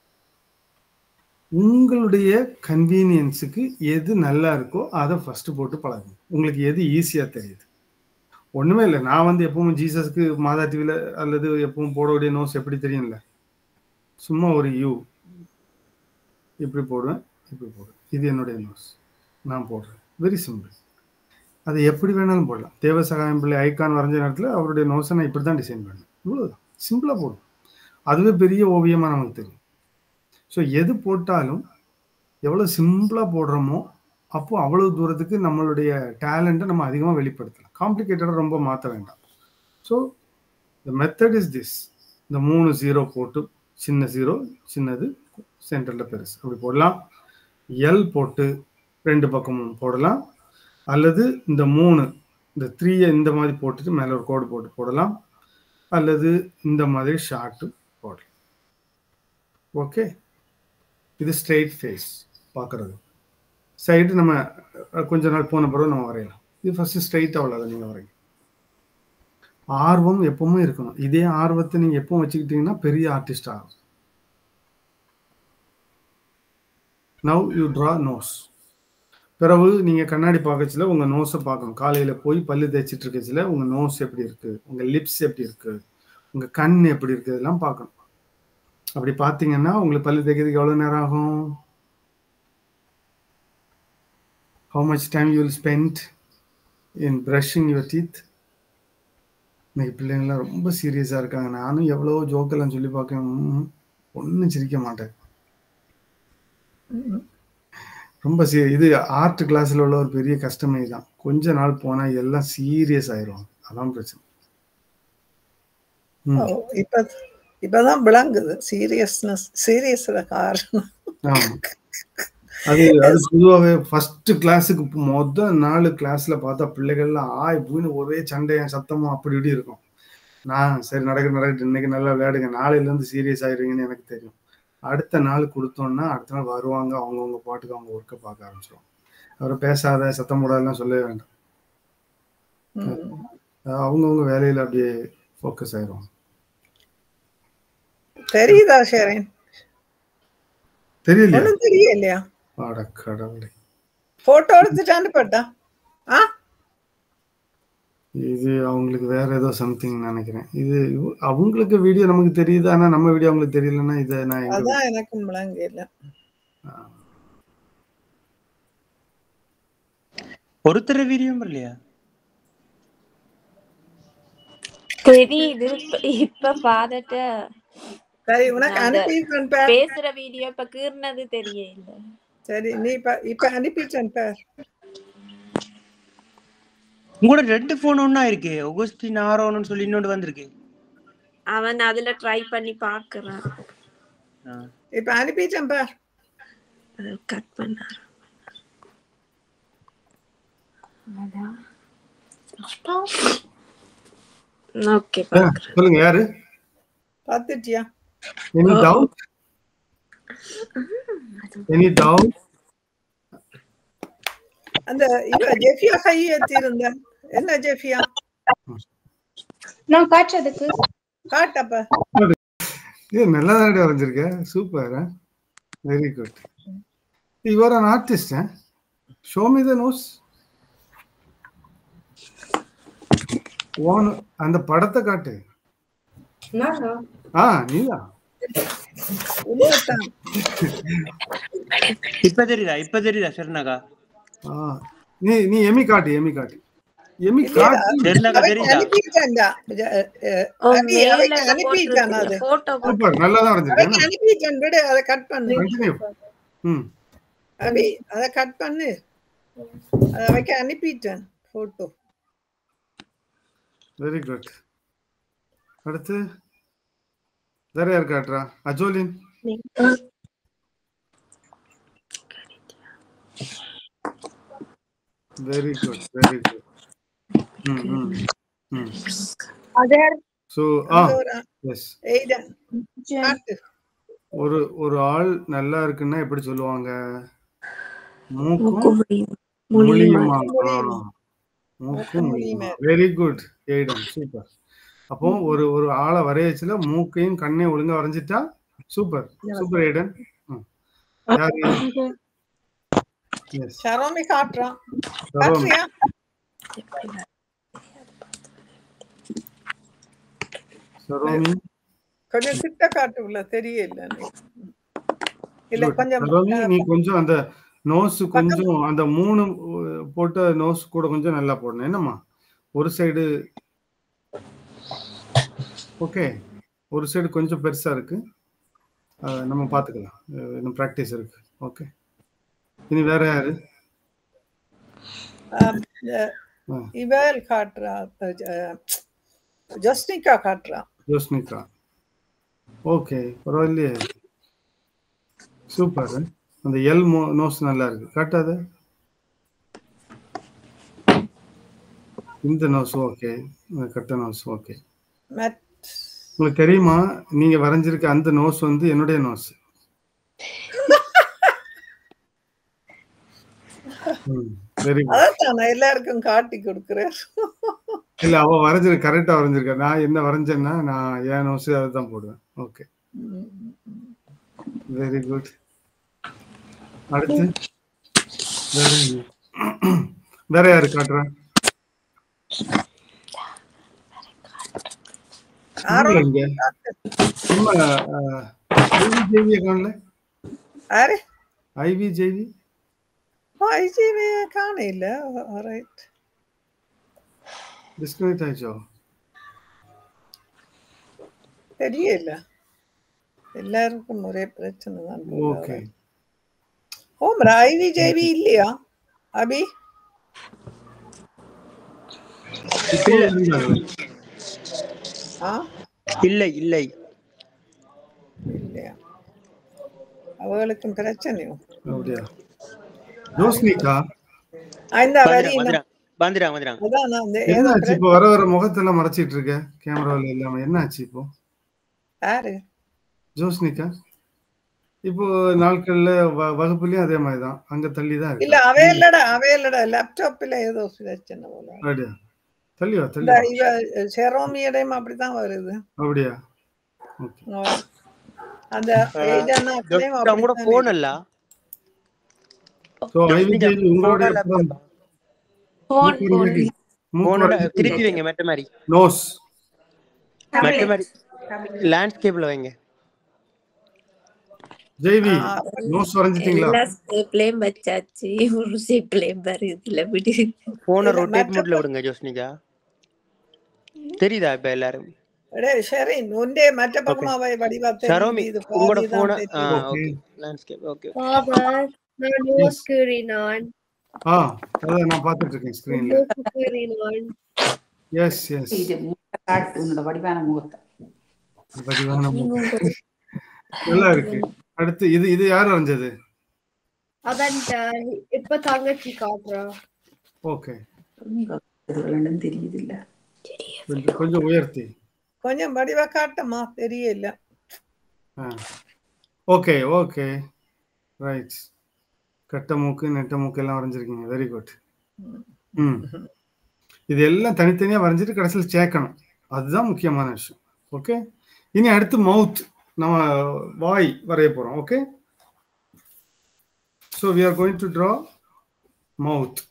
உங்களுடைய கன்வீனியன்ஸுக்கு எது நல்லா இருக்கோ அதை ஃபர்ஸ்ட் போட்டு பழகுங்க உங்களுக்கு எது ஈஸியாக தெரியுது ஒன்றுமே இல்லை நான் வந்து எப்பவும் ஜீசஸ்க்கு மாதா டிவியில் அல்லது எப்பவும் போடக்கூடிய நோஸ் எப்படி தெரியும்ல சும்மா ஒரு யூ இப்படி போடுவேன் இப்படி போடுவேன் இது என்னுடைய நோஸ் நான் போடுறேன் வெரி சிம்பிள் அதை எப்படி வேணாலும் போடலாம் தேவ சகாயம் பிள்ளை ஐக்கான் வரைஞ்ச நேரத்தில் அவருடைய நோஸை நான் இப்படி தான் டிசைன் பண்ணேன் இவ்வளோதான் சிம்பிளாக போடும் அதுவே பெரிய ஓவியமாக நமக்கு தெரியும் ஸோ எது போட்டாலும் எவ்வளோ சிம்பிளாக போடுறோமோ அப்போ அவ்வளோ தூரத்துக்கு நம்மளுடைய டேலண்ட்டை நம்ம அதிகமாக வெளிப்படுத்தலாம் காம்ப்ளிகேட்டடாக ரொம்ப மாற்ற வேண்டாம் so the method is this இந்த மூணு ஜீரோ போட்டு சின்ன ஜீரோ சின்னது சென்டரில் பெருசு அப்படி போடலாம் எல் போட்டு ரெண்டு பக்கமும் போடலாம் அல்லது இந்த மூணு இந்த த்ரீயை இந்த மாதிரி போட்டுட்டு மேலே ஒரு கோடு போட்டு போடலாம் அல்லது இந்த மாதிரி ஷார்ட்டு போடலாம் ஓகே இது ஸ்ட்ரெயிட் ஃபேஸ் பார்க்குறது சைடு நம்ம அஹ், கொஞ்ச நாள் போன பிறகு நம்ம வரையலாம் இது ஃபஸ்ட்டு ஸ்ட்ரைட்டாக உள்ளதை நீங்கள் வரைங்க ஆர்வம் எப்பவுமே இருக்கணும் இதே ஆர்வத்தை நீங்கள் எப்பவும் வச்சுக்கிட்டீங்கன்னா பெரிய ஆர்டிஸ்ட் ஆகும் நவ் யூ ட்ரா நோஸ் பிறகு நீங்கள் கண்ணாடி பார்க்கச்சில உங்கள் நோஸை பார்க்கணும் காலையில் போய் பல்லு தேய்ச்சிட்டு இருக்கச்சில உங்கள் நோஸ் எப்படி இருக்குது உங்கள் லிப்ஸ் எப்படி இருக்குது உங்கள் கண் எப்படி இருக்குது இதெல்லாம் பார்க்கணும் அப்படி பார்த்தீங்கன்னா உங்களுக்கு பல்லு தேய்க்கிறதுக்கு எவ்வளோ நேரம் ஆகும் how much time you will spend in brushing your teeth இன்னைக்கு பிள்ளைங்களாம் ரொம்ப சீரியஸாக இருக்காங்க நானும் எவ்வளோ ஜோக்கெல்லாம் சொல்லி பார்க்கேன் ஒன்றும் சிரிக்க மாட்டேன் ரொம்ப சீ இது ஆர்ட் கிளாஸில் உள்ள ஒரு பெரிய கஷ்டமே தான் கொஞ்ச நாள் போனால் எல்லாம் சீரியஸ் ஆயிரும் அதான் பிரச்சனை ம் ஓ, இப்ப இப்பதான் விளங்குது சீரியஸ்னஸ் சீரியஸ்ல காரணம் ஆமாம் அது அது பொதுவாகவே ஃபர்ஸ்ட் கிளாஸுக்கு மொத நாலு கிளாஸ்ல பார்த்தா பிள்ளைகள்லாம் ஆய் பூன்னு ஒரே சண்டையும் சத்தமும் அப்படி இப்படி இருக்கும் நான் சரி நடக்க நடக்கட்டும் இன்னைக்கு நல்லா விளையாடுங்க நாளையில இருந்து சீரியஸ் ஆயிருவீங்கன்னு எனக்கு தெரியும் அடுத்த நாள் கொடுத்தோன்னா அடுத்த நாள் வருவாங்க அவங்கவுங்க பாட்டுக்கு அவங்க ஒர்க்கை பார்க்க ஆரம்பிச்சிடும் அவரை பேசாத சத்தம் போடாதெல்லாம் சொல்லவே வேண்டாம் ம். அஹ் அவங்கவங்க வேலையில அப்படியே ஃபோக்கஸ் ஆயிரும் தெரியுதா ஷேரன் தெரியலையா ஒண்ணும் தெரியலையா அட கடவுளே போட்டோ எடுத்துட்டு அனுப்பட்டா ஆ இது அவங்களுக்கு வேற ஏதோ சம்திங் நினைக்கிறேன் இது இவ- அவங்களுக்கு வீடியோ நமக்கு தெரியுது ஆனா நம்ம வீடியோ அவங்களுக்கு தெரியலன்னா இதை நான் எங்க அதான் எனக்கும் விளங்கல ஒருத்தர் வீடியோவும் இல்லையா தெரியுது இப்ப- இப்ப பாதட்ட சரி உனக்கு அந்த அனுப்பிட்டேன் பார் பேசுற வீடியோ இப்ப கீர்னது தெரியல சரி நீ இப்ப இப்ப அனுப்பிட்டேன் பார் உங்களோட ரெண்டு போன் ஒன்னா இருக்கு ஒகஸ்டின் ஆரோன்னு சொல்லி இன்னொன்று வந்திருக்கு அவன் அதுல ட்ரை பண்ணி பாக்குறான் ஆ. இப்ப அனுப்பிட்டேன் பார் கட் பண்ணார் ஓகே ஆ, சொல்லுங்க யாரு பாத்துட்டியா எனி டவுட் எனி டவுட் அந்த இவ ஜெஃபியா கை ஏத்திருந்த என்ன ஜெஃபியா நான் காட்டுறதுக்கு காட்டப்ப இது நல்லா தான் வரைஞ்சிருக்க super very good your an artist show me the nose on அந்த படத்தை காட்டு ஆ நீதான் உண்மைதான் இப்ப தெரியுதா இப்ப தெரியுதா சரணாக்கா ஆ நீ நீ எமி காட்டு எமி காட்டு எமி காட்டு தெரியலக்கா அவன் தெரியுதா அனுப்பிட்டான்டா அஹ், அஹ், அபி, அவன் அனுப்பிட்டான் அது போட்டோ சூப்பர் நல்லா தான் அவன் வரைஞ்சிருக்கேன் அனுப்பிட்டான் விடு அதை கட் பண்ணு கண்டினியூ ம் அபி அதை கட் பண்ணு அதை வைக்க அனுப்பிட்டேன் போட்டோ வெரி குட் அடுத்து வேற யார் காட்டுறா Ajolin very good very good ம் ம் ம் ஸோ ஆ எஸ் எய்டன் காட்டு ஒரு ஒரு ஆள் நல்லா இருக்குன்னா எப்படி சொல்லுவாங்க மூக்கும் முழியுமா மூக்கும் முழியுமா வெரி குட் எய்டன் சூப்பர் அப்போ ஒரு ஒரு ஆளை வரையச்சுல மூக்கையும் கண்ணையும் ஒழுங்கா வரைஞ்சிட்டா சூப்பர் சூப்பர் எய்டன் ம். யாரு எஸ் ஷரோமி காட்டுறான் சரோமி காட்டுறியா சரோமி கொஞ்சம் கிட்ட காட்டுல தெரியல நீ. இல்ல Good. கொஞ்சம் சரோமி நீ கொஞ்சம் அந்த நோஸ் கொஞ்சம் அந்த மூணு அஹ், போட்ட நோஸ் கூட கொஞ்சம் நல்லா போடணும் என்னம்மா ஒரு சைடு ஓகே ஒரு சைடு கொஞ்சம் பெருசா இருக்கு அஹ், நம்ம பார்த்துக்கலாம் அஹ், இன்னும் ப்ராக்டிஸ் இருக்கு ஓகே இனி வேற யாரு ஆம், அஹ், ஆ. இவள் காட்டுறா அஹ், ஜஸ்னிகா காட்டுறா ஜோஸ்னிகா ஓகே பரவாயில்லையே சூப்பர் அந்த எல் நோஸ் நல்லா இருக்கு காட்டாத இந்த நோஸ் ஓகே கட்ட நோஸ் ஓகே மத் உங்களுக்கு தெரியுமா நீங்க வரைஞ்சிருக்க அந்த நோஸ் வந்து என்னுடைய நோஸ் வெரி குட் அதான் நான் எல்லாருக்கும் காட்டி கொடுக்குறேன் இல்ல அவ வரைஞ்சிருக்க கரெக்டா வரைஞ்சிருக்கா நான் என்ன வரைஞ்சேன்னா நான் என் நோஸ் அதுதான் போடுவேன் ஓகே வெரி குட் அடுத்து வேற என்ன? வேற யாரு காட்டுறேன் ஆரோ இங்க சும்மா ஐவி ஜெய்விய காணல யாரு ஐவி ஜெய்வி ஐஜிவி காண இல்ல ரைட் டிஸ்கனெக்ட் ஆயிடுச்சோ தெரியல எல்லாருக்கும் ஒரே பிரச்சனை தான் ஓகே ஓம் ஐவி ஜேவி இல்லையா அபி இப்போ இருந்தாங்க. ஆ இல்லை இல்லை இல்லையா அவளுக்கும் பிரச்சனையும் அப்படியா ஜோஸ்னிகா இந்த வரி வந்துடுறாங்க வந்துடுறாங்க வந்துடுறாங்க அதான் நான் இந்த ஏதோ என்னாச்சு இப்போ வர வர முகத்தெல்லாம் மறைச்சிட்டு இருக்க கேமராவில் இல்லாம என்னாச்சு இப்போ யாரு ஜோஸ்னிகா இப்போ நாட்கள்ல வ- வகுப்புலயும் அதே மாதிரி தான் அங்க தள்ளி தான் இல்ல இருக்கு அவ இல்லடா அவ இல்லடா லேப்டாப்ல ஏதோ பிரச்சனை போல அப்படியா தள்ளி வா தள்ளி இந்த வா இவ செரோமியடையும் அப்படிதான் வருது அப்படியா ஓகே ஆ. அந்த ஏஜானாக்களையும் டாக்டர் உங்களோட அப்படித்தான் போன் அல்ல ஸோ ஐவிஜேவி உங்களுடைய போன் போன் போனோட திருப்பி வைங்க மெட்ட மாதிரி நோஸ் மெட்ட மாதிரி லேண்ட்ஸ்கேப்ல வைங்க ஜெய்வி நோஸ் வரைஞ்சிட்டீங்களா எல்லா ஸ்டேப்லயும் வச்சாச்சு ஒரு ஸ்டேப்லயும் வருதுல விடு போனை இல்ல, ரொட்டேட் மற்ற மோட்ல விடுங்க ஜோஸ்னிகா தெரியுதா இப்ப எல்லாரும் டேய், சரி உண்டே மற்ற பக்கமாவை வடிவா சரோமி தெரியுது, இது உங்களோட பாதிதான் போனை தெரியுது. ஓகே லேண்ட்ஸ்கேப் ஓகே Father, நான் நோஸ் கீறினான் ஆ அதான் நான் பார்த்துட்டு இருக்கேன் ஸ்க்ரீன்ல நோஸ் கீறினான் எஸ் எஸ் இது முகத்தை காட்டு உன்னோட வடிவான முகத்தை பதிவான முகம். நல்லா இருக்கு அடுத்து இது இது யார் வரைஞ்சது அதான் dad. இப்ப தங்கச்சி காட்டுறா ஓகே இதுகளும் தெரியுது இல்ல கொஞ்சம் கொஞ்சம் உயர்த்தி கொஞ்சம் வடிவா காட்டமா தெரியல ஓகே ஓகே ரைட் கட்ட மூக்கு நெட்ட மூக்கு எல்லாம் வரைஞ்சிருக்கீங்க வெரி குட் ம் இது எல்லாம் தனித்தனியாக வரைஞ்சிட்டு கடைசியில் சேர்க்கணும் அதுதான் முக்கியமான விஷயம் ஓகே இனி அடுத்து மவுத் நம்ம வாய் வரைய போகிறோம் okay so we are going to draw mouth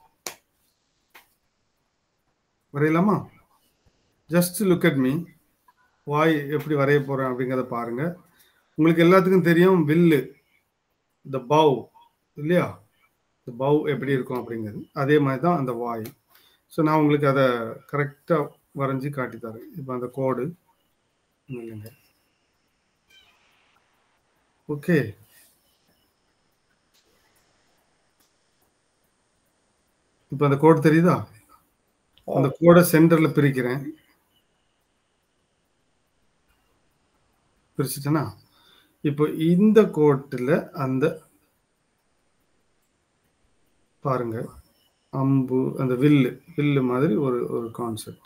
வரையலாமா ஜஸ்ட் லுக் அட் மீ வாய் எப்படி வரைய போகிறேன் அப்படிங்கிறத பாருங்க உங்களுக்கு எல்லாத்துக்கும் தெரியும் வில்லு த பவ் இல்லையா த பவ் எப்படி இருக்கும் அப்படிங்கிறது அதே மாதிரி தான் அந்த வாய் ஸோ நான் உங்களுக்கு அதை கரெக்டாக வரைஞ்சி காட்டி தரேன் இப்போ அந்த கோடு இல்லைங்க ஓகே இப்போ அந்த கோடு தெரியுதா அந்த கோடை சென்டர்ல பிரிக்கிறேன் பிரிச்சுட்டேனா இப்போ இந்த கோட்டில் அந்த பாருங்க அம்பு அந்த வில்லு வில்லு மாதிரி ஒரு ஒரு கான்செப்ட்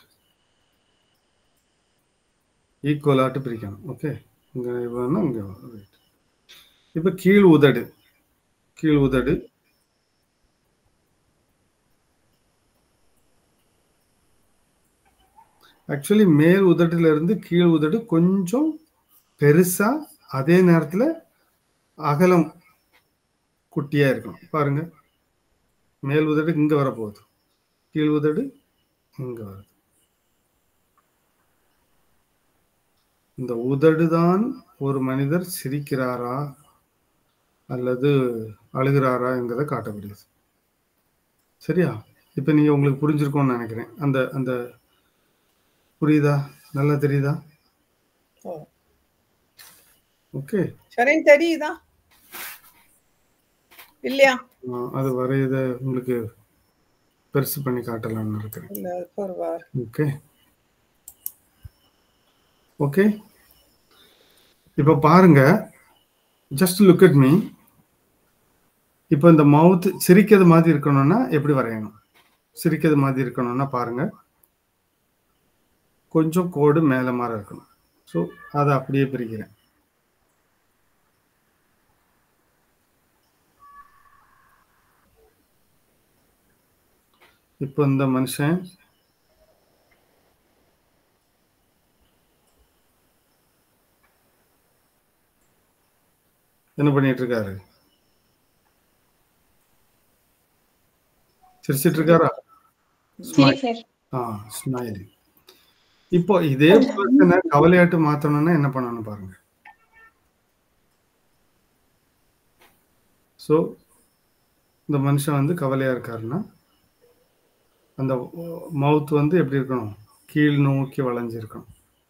ஈக்குவலாட்டு பிரிக்கணும் ஓகே இங்கே வேணும் இங்கே ரைட் இப்போ கீழ் உதடு கீழ் உதடு ஆக்சுவலி மேல் உதட்டுல இருந்து கீழ் உதடு கொஞ்சம் பெருசா அதே நேரத்துல அகலம் குட்டியா இருக்கும் பாருங்க மேல் உதடு இங்க வரப்போகுது கீழ் உதடு இங்க வருது இந்த உதடு தான் ஒரு மனிதர் சிரிக்கிறாரா அல்லது அழுகிறாரா என்கிறத காட்டப்படுகிறது சரியா இப்ப நீங்க உங்களுக்கு புரிஞ்சிருக்கும்னு நினைக்கிறேன் அந்த அந்த புரியுதா நல்லா தெரியுதா ஓ. ஓகே சரி தெரியுதா இல்லையா அது வரையத உங்களுக்கு பெருசு பண்ணி காட்டலாம்னு இருக்கிறேன் இல்ல ஒருவார் ஓகே ஓகே இப்போ பாருங்க ஜஸ்ட் லுக் அட் மீ இப்போ இந்த மவுத் சிரிக்கிறது மாதிரி இருக்கணும்னா எப்படி வரையணும் சிரிக்கிறது மாதிரி இருக்கணும்னா பாருங்க கொஞ்சம் கோடு மேலே மாற இருக்கணும் ஸோ அதை அப்படியே பிரிக்கிறேன் இப்போ இந்த மனுஷன் என்ன பண்ணிட்டு இருக்காரு சிரிச்சிட்டு இருக்காரா Smile. சிரிக்கிறார் ஆ ஸ்மைலிங் இப்போ இதே பர்சனை கவலையாட்டு மாத்தணும்னா என்ன பண்ணணும் பாருங்க ஸோ இந்த மனுஷன் வந்து கவலையா இருக்காருன்னா அந்த மவுத் வந்து எப்படி இருக்கணும் கீழ் நோக்கி வளைஞ்சிருக்கணும்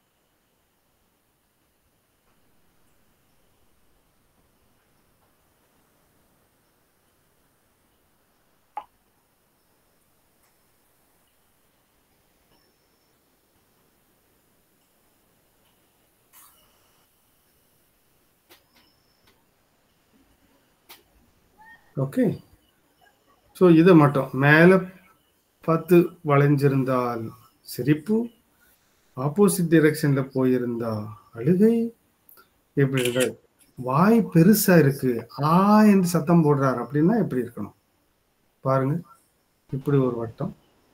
ஓகே ஸோ இதை மட்டும் மேலே பார்த்து வளைஞ்சிருந்தால் சிரிப்பு ஆப்போசிட் டிரெக்ஷன்ல போயிருந்தா அழுகை எப்படி இருக்கு வாய் பெருசா இருக்கு ஆ என்று சத்தம் போடுறாரு அப்படின்னா எப்படி இருக்கணும் பாருங்க இப்படி ஒரு வட்டம்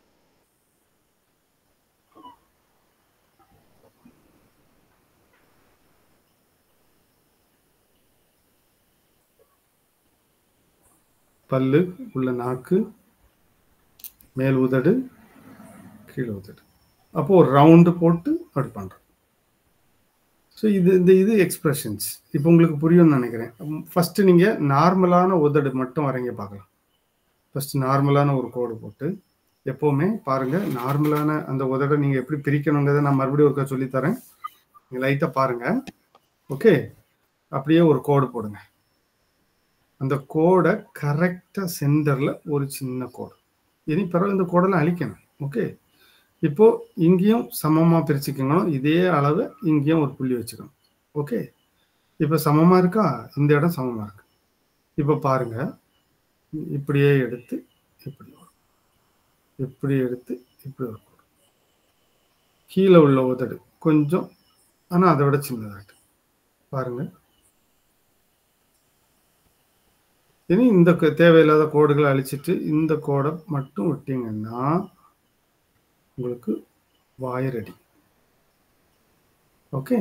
பல்லு உள்ள நாக்கு மேல் உதடு கீழ் உதடு அப்போ ஒரு ரவுண்டு போட்டு அப்படி பண்றோம் ஸோ இது இந்த இது எக்ஸ்பிரஷன்ஸ் இப்போ உங்களுக்கு புரியும்னு நினைக்கிறேன் ஃபர்ஸ்ட் நீங்க நார்மலான உதடு மட்டும் வரைங்க பார்க்கலாம் ஃபர்ஸ்ட் நார்மலான ஒரு கோடு போட்டு எப்பவுமே பாருங்க நார்மலான அந்த உதடை நீங்க எப்படி பிரிக்கணுங்கிறத நான் மறுபடியும் ஒருக்கா சொல்லித்தரேன் நீங்க லைட்டா பாருங்க ஓகே அப்படியே ஒரு கோடு போடுங்க அந்த கோடை கரெக்டா சென்டர்ல ஒரு சின்ன கோடு இனி பிறகு இந்த கோடெல்லாம் அழிக்கணும் ஓகே இப்போ இங்கேயும் சமமா பிரிச்சுக்கணும் இதே அளவு இங்கேயும் ஒரு புள்ளி வச்சுக்கணும் ஓகே இப்போ சமமா இருக்கா இந்த இடம் சமமா இருக்கு இப்போ பாருங்க இப்படியே எடுத்து இப்படி வரும் இப்படி எடுத்து இப்படி ஒரு கோடு கீழே உள்ள உதடு கொஞ்சம் ஆனா அதை விட சின்னதாட்டு பாருங்க இனி இந்த க- தேவையில்லாத கோடுகளை அழிச்சிட்டு இந்த கோடை மட்டும் விட்டீங்கன்னா உங்களுக்கு வாய் ரெடி ஓகே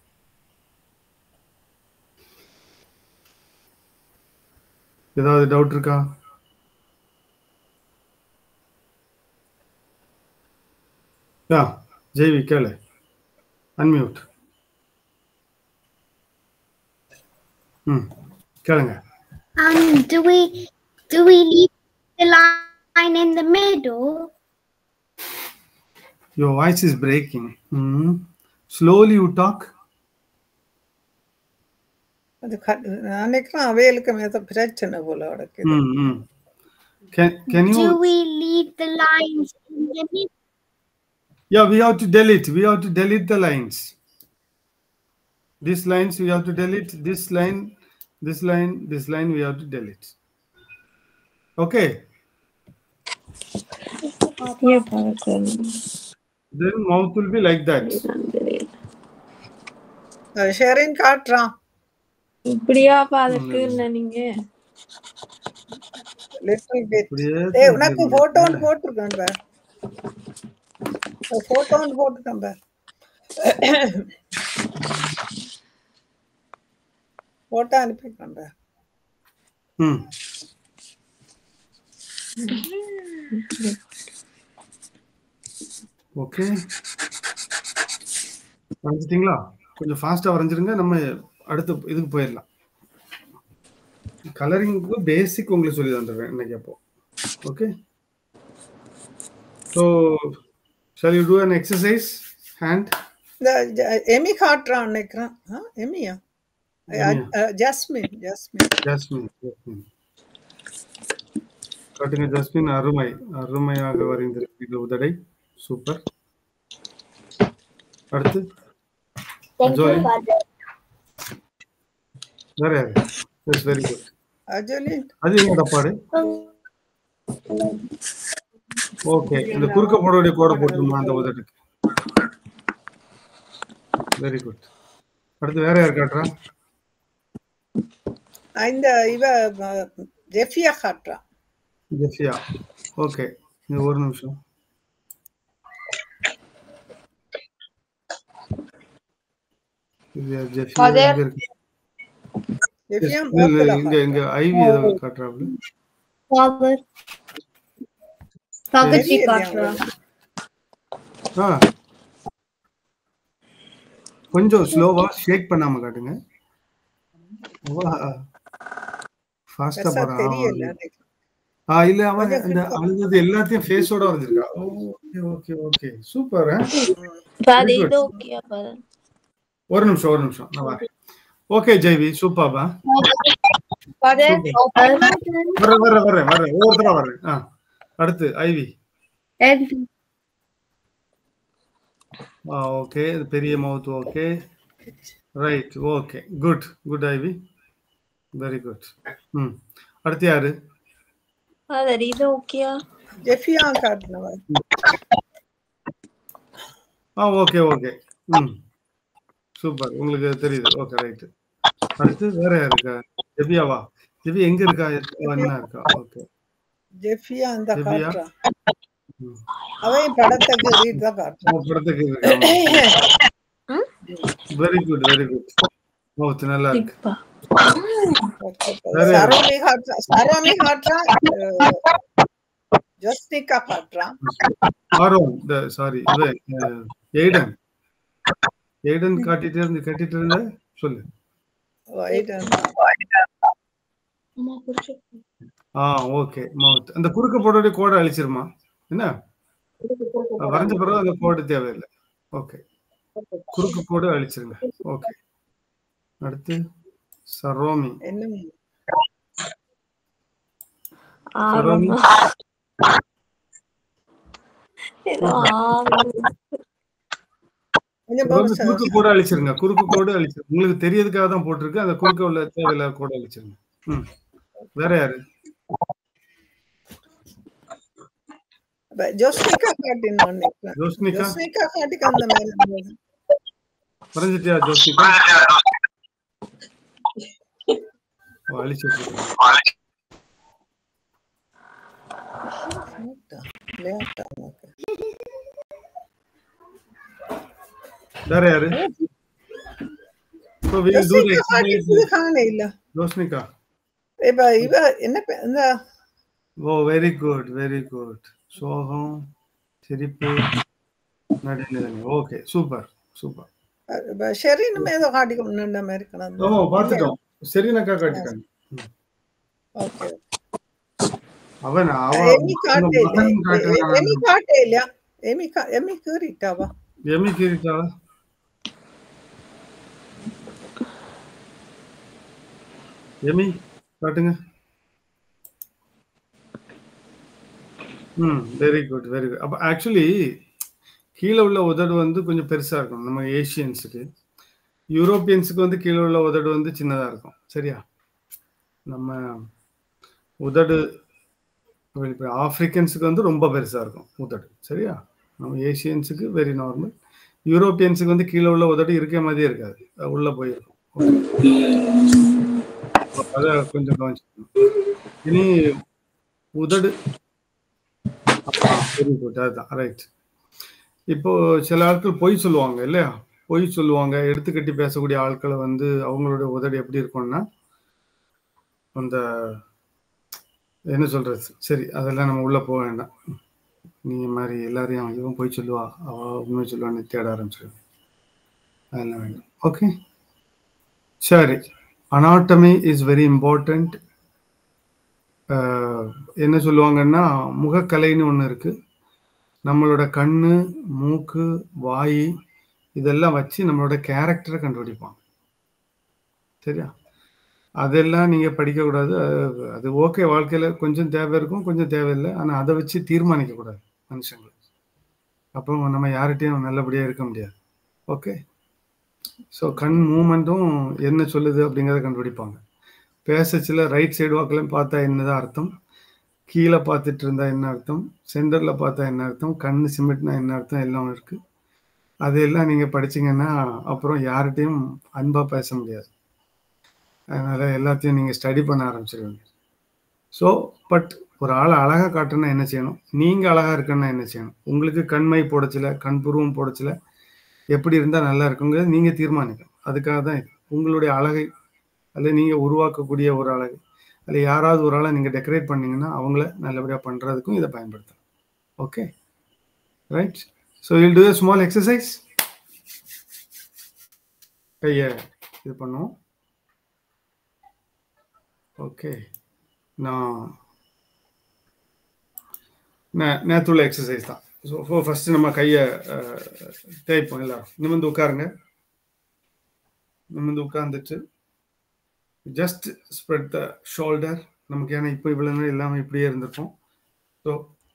ஏதாவது டவுட் இருக்கா யா ஜெய்வி கேளு அன்மியூட் ம் கேளுங்க Um, do we do we leave the line in the middle? Your voice is breaking. Mm. Slowly you talk. அது க- நான் நினைக்கிறேன் அவைகளுக்கு மேத பிரச்சனை போல நடக்குது Mm, mm. Can can Do you? we leave the lines in the middle? Yeah, we have to delete. We have to delete the lines. These lines we have to delete. This line, this line, this line we have to delete. Okay. Then mouth will be like that. அது ஷெரின் காட்டுறான் இப்படியா பாதுக்கு நீங்க லிட்டில் பிட் அப்படியே ஏய் உனக்கு போட்டோ ஒன்று போட்டிருக்கேன் பார் போட்டோ ஒன்று போட்டிருக்கேன் பார் போட்டோ அனுப்பியிருக்கேன் பார் Hmm. ஓகே வரைஞ்சிட்டிங்களா கொஞ்சம் ஃபாஸ்ட்டாக வரைஞ்சிருங்க நம்ம அடுத்த இதுக்கு போயிடலாம் கலரிங்க்கு பேசிக் உங்களுக்கு சொல்லி தந்துடுறேன் இன்னைக்கு அப்போ okay so shall you do an exercise hand இந்த ஜ- எமி காட்டுறான் நினைக்கிறேன் ஆ, எமியா எமியா. ஜஸ்மின் ஜஸ்மின் ஜாஸ்மின் ஜாஸ்மின் காட்டுங்க ஜாஸ்மின் அருமை அருமையாக வரைந்திருக்கிறது உதடை சூப்பர் அடுத்து ஜோலி வேற யாரு எஸ் வெரி குட் அஜலின் அது என்ன டப்பாடு ஓகே இந்த குறுக்க போடக்கூடிய கோடை போட்டுருமா அந்த உதட்டுக்கு வெரி குட் அடுத்து வேற யார் காட்டுறா இந்த இவ அஹ், ஜெஃபியா காட்டுறா ஜெஃபியா ஓகே இது ஒரு நிமிஷம் இது ஜெஃபியா அதே- எங்க இருக்கு ஜெஃபியா இல்ல, இல்ல, மோக்கலா இங்க இங்க ஐவி ஏதோ காட்டுறாப்ல Father. தங்கச்சி தெரியலையா காட்டுறா ஆ கொஞ்சம் ஸ்லோவா ஷேக் பண்ணாம காட்டுங்க வா ஃபாஸ்டா பெருசா போறான் தெரியல ஆ இல்ல அவன் கொஞ்சம் இந்த கிட்ட. அழுது எல்லாத்தையும் ஃபேஸோட வரைஞ்சிருக்கா ஓகே ஓகே ஓகே சூப்பர் அது Very good. இது ஓகே பாரு ஒரு நிமிஷம் ஒரு நிமிஷம் நான் வரேன் ஓகே ஜெய்வி சூப்பர்பா Father. வர வர வர வர ஒவ்வொருத்தரா வரேன் ஆ அடுத்து ஐவி And ஆ ஓகே பெரிய mouth okay right okay good good Ivy very good ம் அடுத்து யாரு ஃபாதர் இது ஓகேயா ஜெஃபியா காட்டினவ ஆ ஓகே ஓகே ம் சூப்பர் உங்களுக்கு தெரியுது ஓகே ரைட் அடுத்து வேற யார் இருக்கா ஜெபியாவா ஜெபி எங்க இருக்கா ஓ, என்ன இருக்கா ஓகே ஜெஃபியா அந்த ஜெஃபியா? காட்டுறா ம். அவன் படத்துக்கு ரீட் தான் காட்டுறான் படத்துக்கு very good very good mouth நல்லா இருக்கு இப்பா வேற யாரு? சரோமி காட்டுறா சரோமி காட்டுறா அஹ், ஜோஸ்னிகா காட்டுறான் ஆரோன் சாரி எய்டன் எய்டன் காட்டிட்டு இருந்து கட்டிட்டு இருந்த சொல்லு வைடன் ஆ ஓகே மவுத் அந்த குறுக்க போடக்கூடிய கோடை அழிச்சிருமா என்ன அது வரைஞ்ச பிறகு அந்த கோடு தேவையில்லை ஓகே குறுக்கு கோடு அழிச்சிருங்க ஓகே அடுத்து சரோமி என்ன சரோமி ஆரம்பம் ஏதோ ஆரம்பம். கொஞ்சம் சரோமி பவுன்ஸ் குறுக்கு கோடு அழிச்சிருங்க குறுக்கு கோடு அழிச்சிருங்க உங்களுக்கு தெரியறதுக்காக தான் போட்டிருக்கு அந்த குறுக்க உள்ள தேவையில்லாத கோடு அழிச்சிருங்க ம் வேற யாரு ஜோஸ்னிகா காட்டினோம் நினைக்கிறேன் ஜோஸ்னிகா ஜோஸ்னிகா காட்டிக்கு அந்த மேல வரைஞ்சிட்டியா ஜோஸ்னிகா ஓ, அழிச்சு வச்சிருக்கேன் லேட்டா ஓகே வேற யாரு So we will do the ஜோஸ்னிகா காட்டிக்கு exercise. காண இல்ல ஜோஸ்னிகா இப்ப இவ என்ன பே- இந்த oh very good very good சோகம் சிரிப்பு நடுநிலைமை ஓகே சூப்பர் சூப்பர் இப்ப ஷெரினும் ஏதோ காட்டிக்கு முன்ன மாதிரி இருக்கணும் ஓ பார்த்துட்டோம் சரினாக்கா காட்டிட்டாங்க ஓகே அவன் அவ எமி காட்டே உங்க மகன் காட்டுறான். எமி காட்டே இல்லையா எமி கா- எமி கீறிட்டாவா எமி கீரிட்டாளா எமி காட்டுங்க ம் வெரி குட் வெரி குட் அப்போ ஆக்சுவலி கீழே உள்ள உதடு வந்து கொஞ்சம் பெருசாக இருக்கும் நம்ம ஏஷியன்ஸுக்கு யூரோப்பியன்ஸுக்கு வந்து கீழே உள்ள உதடு வந்து சின்னதாக இருக்கும் சரியா நம்ம உதடு இப்போ ஆப்பிரிக்கன்ஸுக்கு வந்து ரொம்ப பெருசாக இருக்கும் உதடு சரியா நம்ம ஏஷியன்ஸுக்கு வெரி நார்மல் யூரோப்பியன்ஸுக்கு வந்து கீழே உள்ள உதடு இருக்க மாதிரியே இருக்காது அது உள்ள போயிருக்கும் அதை கொஞ்சம் கவனிச்சுக்கணும் இனி உதடு வெரி குட் அதுதான் ரைட் இப்போ சில ஆட்கள் பொய் சொல்லுவாங்க இல்லையா பொய் சொல்லுவாங்க எடுத்துக்கட்டி பேசக்கூடிய ஆட்களை வந்து அவங்களோட உதடு எப்படி இருக்கும்னா அந்த என்ன சொல்றது சரி அதெல்லாம் நம்ம உள்ள போக வேண்டாம் நீங்க மாதிரி எல்லாரையும் இவன் போய் சொல்லுவா அவ உண்மை சொல்லுவான்னு தேட ஆரம்பிச்சிருவேன் அதெல்லாம் வேண்டாம் ஓகே சரி அனாட்டமி இஸ் வெரி இம்பார்ட்டண்ட் என்ன சொல்லுவாங்கன்னா முகக்கலைன்னு ஒன்று இருக்கு நம்மளோட கண்ணு மூக்கு வாய் இதெல்லாம் வச்சு நம்மளோட கேரக்டரை கண்டுபிடிப்பாங்க சரியா அதெல்லாம் நீங்கள் படிக்கக்கூடாது அது- அது ஓகே வாழ்க்கையில் கொஞ்சம் தேவை இருக்கும் கொஞ்சம் தேவையில்லை ஆனால் அதை வச்சு தீர்மானிக்கக்கூடாது மனுஷங்களை அப்போ நம்ம யார்கிட்டயும் நல்லபடியாக இருக்க முடியாது ஓகே ஸோ கண் மூமெண்ட்டும் என்ன சொல்லுது அப்படிங்கிறத கண்டுபிடிப்பாங்க பேசச்சில் ரைட் சைடு வாக்கில் பார்த்தா என்னதான் அர்த்தம் கீழே பார்த்துட்டு இருந்தா என்ன அர்த்தம் சென்டரில் பார்த்தா என்ன அர்த்தம் கண் சிமிட்னா என்ன அர்த்தம் எல்லாம் இருக்கு அதெல்லாம் நீங்க படிச்சீங்கன்னா அப்புறம் யார்கிட்டயும் அன்பா பேச முடியாது அதனால எல்லாத்தையும் நீங்க ஸ்டடி பண்ண ஆரம்பிச்சிருவீங்க ஸோ பட் ஒரு ஆளை அழகா காட்டணும்னா என்ன செய்யணும் நீங்க அழகா இருக்கணும்னா என்ன செய்யணும் உங்களுக்கு கண்மை போடச்சில கண் புருவம் போடச்சில எப்படி இருந்தா நல்லா இருக்குங்கிறது நீங்க தீர்மானிக்கணும் அதுக்காக தான் இது உங்களுடைய அழகை அல்லது நீங்க உருவாக்கக்கூடிய ஒரு அழகு அல்ல யாராவது ஒரு ஆளை நீங்க டெக்கரேட் பண்ணீங்கன்னா அவங்கள நல்லபடியா பண்றதுக்கும் இதை பயன்படுத்தலாம் okay right so will do a small exercise கையை இது பண்ணுவோம் ஓகே நான் நே- நேத்துள்ள எக்ஸசைஸ் தான் ஸோ ஃபர்ஸ்ட் நம்ம கையை தேய்ப்போம் எல்லாரும் நிமிர்ந்து உட்காருங்க நிமிர்ந்து உட்கார்ந்துட்டு ஜஸ்ட் ஸ்ப்ரெட் த ஷோல்டர் நமக்கு ஏன்னா இப்போ இவ்வளோ நேரம் இல்லாமல் இப்படியே இருந்திருப்போம் ஸோ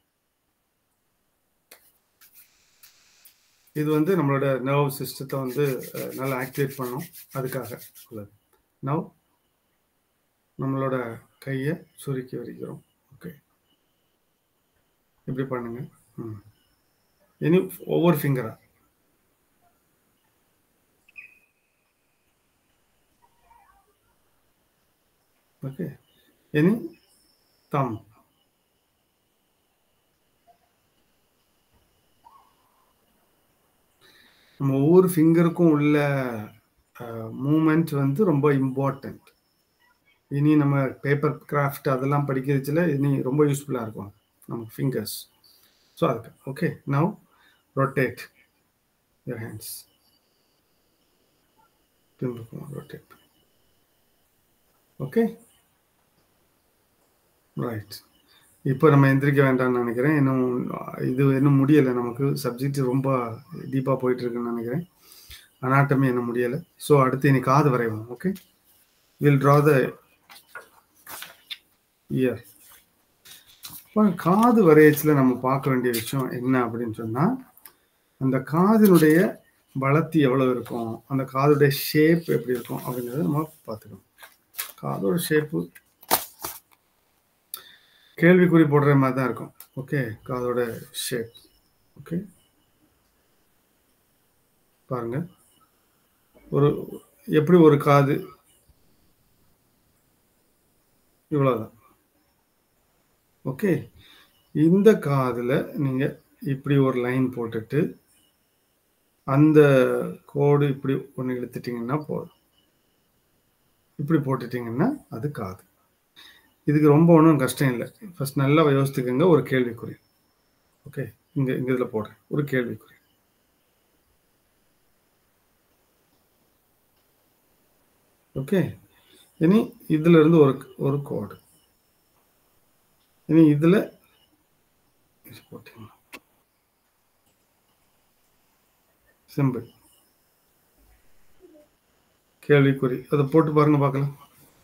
இது வந்து நம்மளோட நர்வ் சிஸ்டத்தை வந்து அஹ், நல்லா ஆக்டிவேட் பண்ணும் அதுக்காக உள்ளது நவ் நம்மளோட கையை சுருக்கி வரைக்கிறோம் ஓகே இப்படி பண்ணுங்க ம் இனி ஒவ்வொரு ஃபிங்கரா ஓகே இனி தம் நம்ம ஒவ்வொரு ஃபிங்கருக்கும் உள்ள மூமெண்ட் வந்து ரொம்ப இம்பார்ட்டண்ட் இனி நம்ம பேப்பர் கிராஃப்ட் அதெல்லாம் படிக்கிறதுல இனி ரொம்ப யூஸ்ஃபுல்லாக இருக்கும் நமக்கு ஃபிங்கர்ஸ் ஸோ அதுக்கு okay now rotate your hands rotate okay right இப்போ நம்ம எந்திரிக்க வேண்டாம்னு நினைக்கிறேன் இன்னும் இது இன்னும் முடியலை நமக்கு சப்ஜெக்ட் ரொம்ப டீப்பாக போயிட்டு இருக்குன்னு நினைக்கிறேன் அனாட்டமி என்ன முடியலை ஸோ அடுத்து இன்னைக்கு காது வரைவோம் okay will draw the ear காது வரையச்சில் நம்ம பார்க்க வேண்டிய விஷயம் என்ன அப்படின்னு சொன்னால் அந்த காதினுடைய வளர்த்தி எவ்வளோ இருக்கும் அந்த காதுடைய ஷேப் எப்படி இருக்கும் அப்படிங்கிறத நம்ம பார்த்துக்கணும் காதோட ஷேப்பு கேள்விக்குறி போடுற மாதிரி தான் இருக்கும் ஓகே காதோட ஷேப் ஓகே பாருங்க ஒரு எப்படி ஒரு காது இவ்வளவுதான் ஓகே இந்த காதுல நீங்க இப்படி ஒரு லைன் போட்டுட்டு அந்த கோடு இப்படி ஒன்று இழுத்துட்டீங்கன்னா போதும் இப்படி போட்டுட்டீங்கன்னா அது காது இதுக்கு ரொம்ப ஒன்றும் கஷ்டம் இல்லை ஃபர்ஸ்ட் நல்லா யோசித்துக்கங்க ஒரு கேள்விக்குறி ஓகே இங்க இங்க இதுல போடுறேன் ஒரு கேள்விக்குறி ஓகே இனி இதுல இருந்து ஒரு ஒரு கோடு இனி இதுல இது போட்டீங்க சிம்பிள் கேள்விக்குறி அதை போட்டு பாருங்க பார்க்கலாம்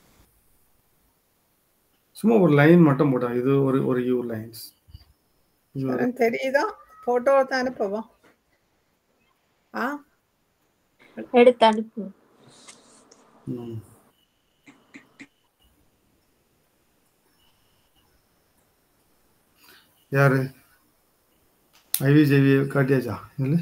சும்மா ஒரு லைன் மட்டும் போட்டா இது ஒரு ஒரு யூ லைன்ஸ் இது ஒரு எனக்கு தெரியுதா போட்டோ தான் அனுப்பவா ஆ எடுத்து அனுப்பு ம். யாரு ஐவி ஜெவி காட்டியாச்சா இல்லை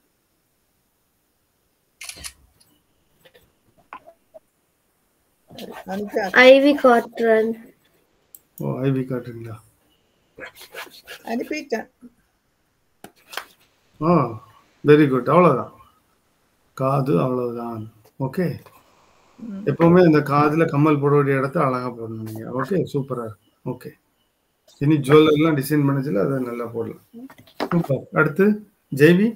அனுப்பி ஐவி காட்டுறேன் ஓ ஐவி காட்டுறீங்களா அனுப்பிட்டேன் ஓ வெரி குட் அவ்வளோதான் காது அவ்வளவுதான் ஓகே எப்பவுமே இந்த காதுல கம்மல் போட வேண்டிய இடத்த அழகா போடணும் நீங்க ஓகே சூப்பரா இருக்கு ஓகே இனி ஜுவல்லர்லாம் டிசைன் பண்ணச்சுல அதை நல்லா போடலாம் சூப்பர் அடுத்து ஜெய்வி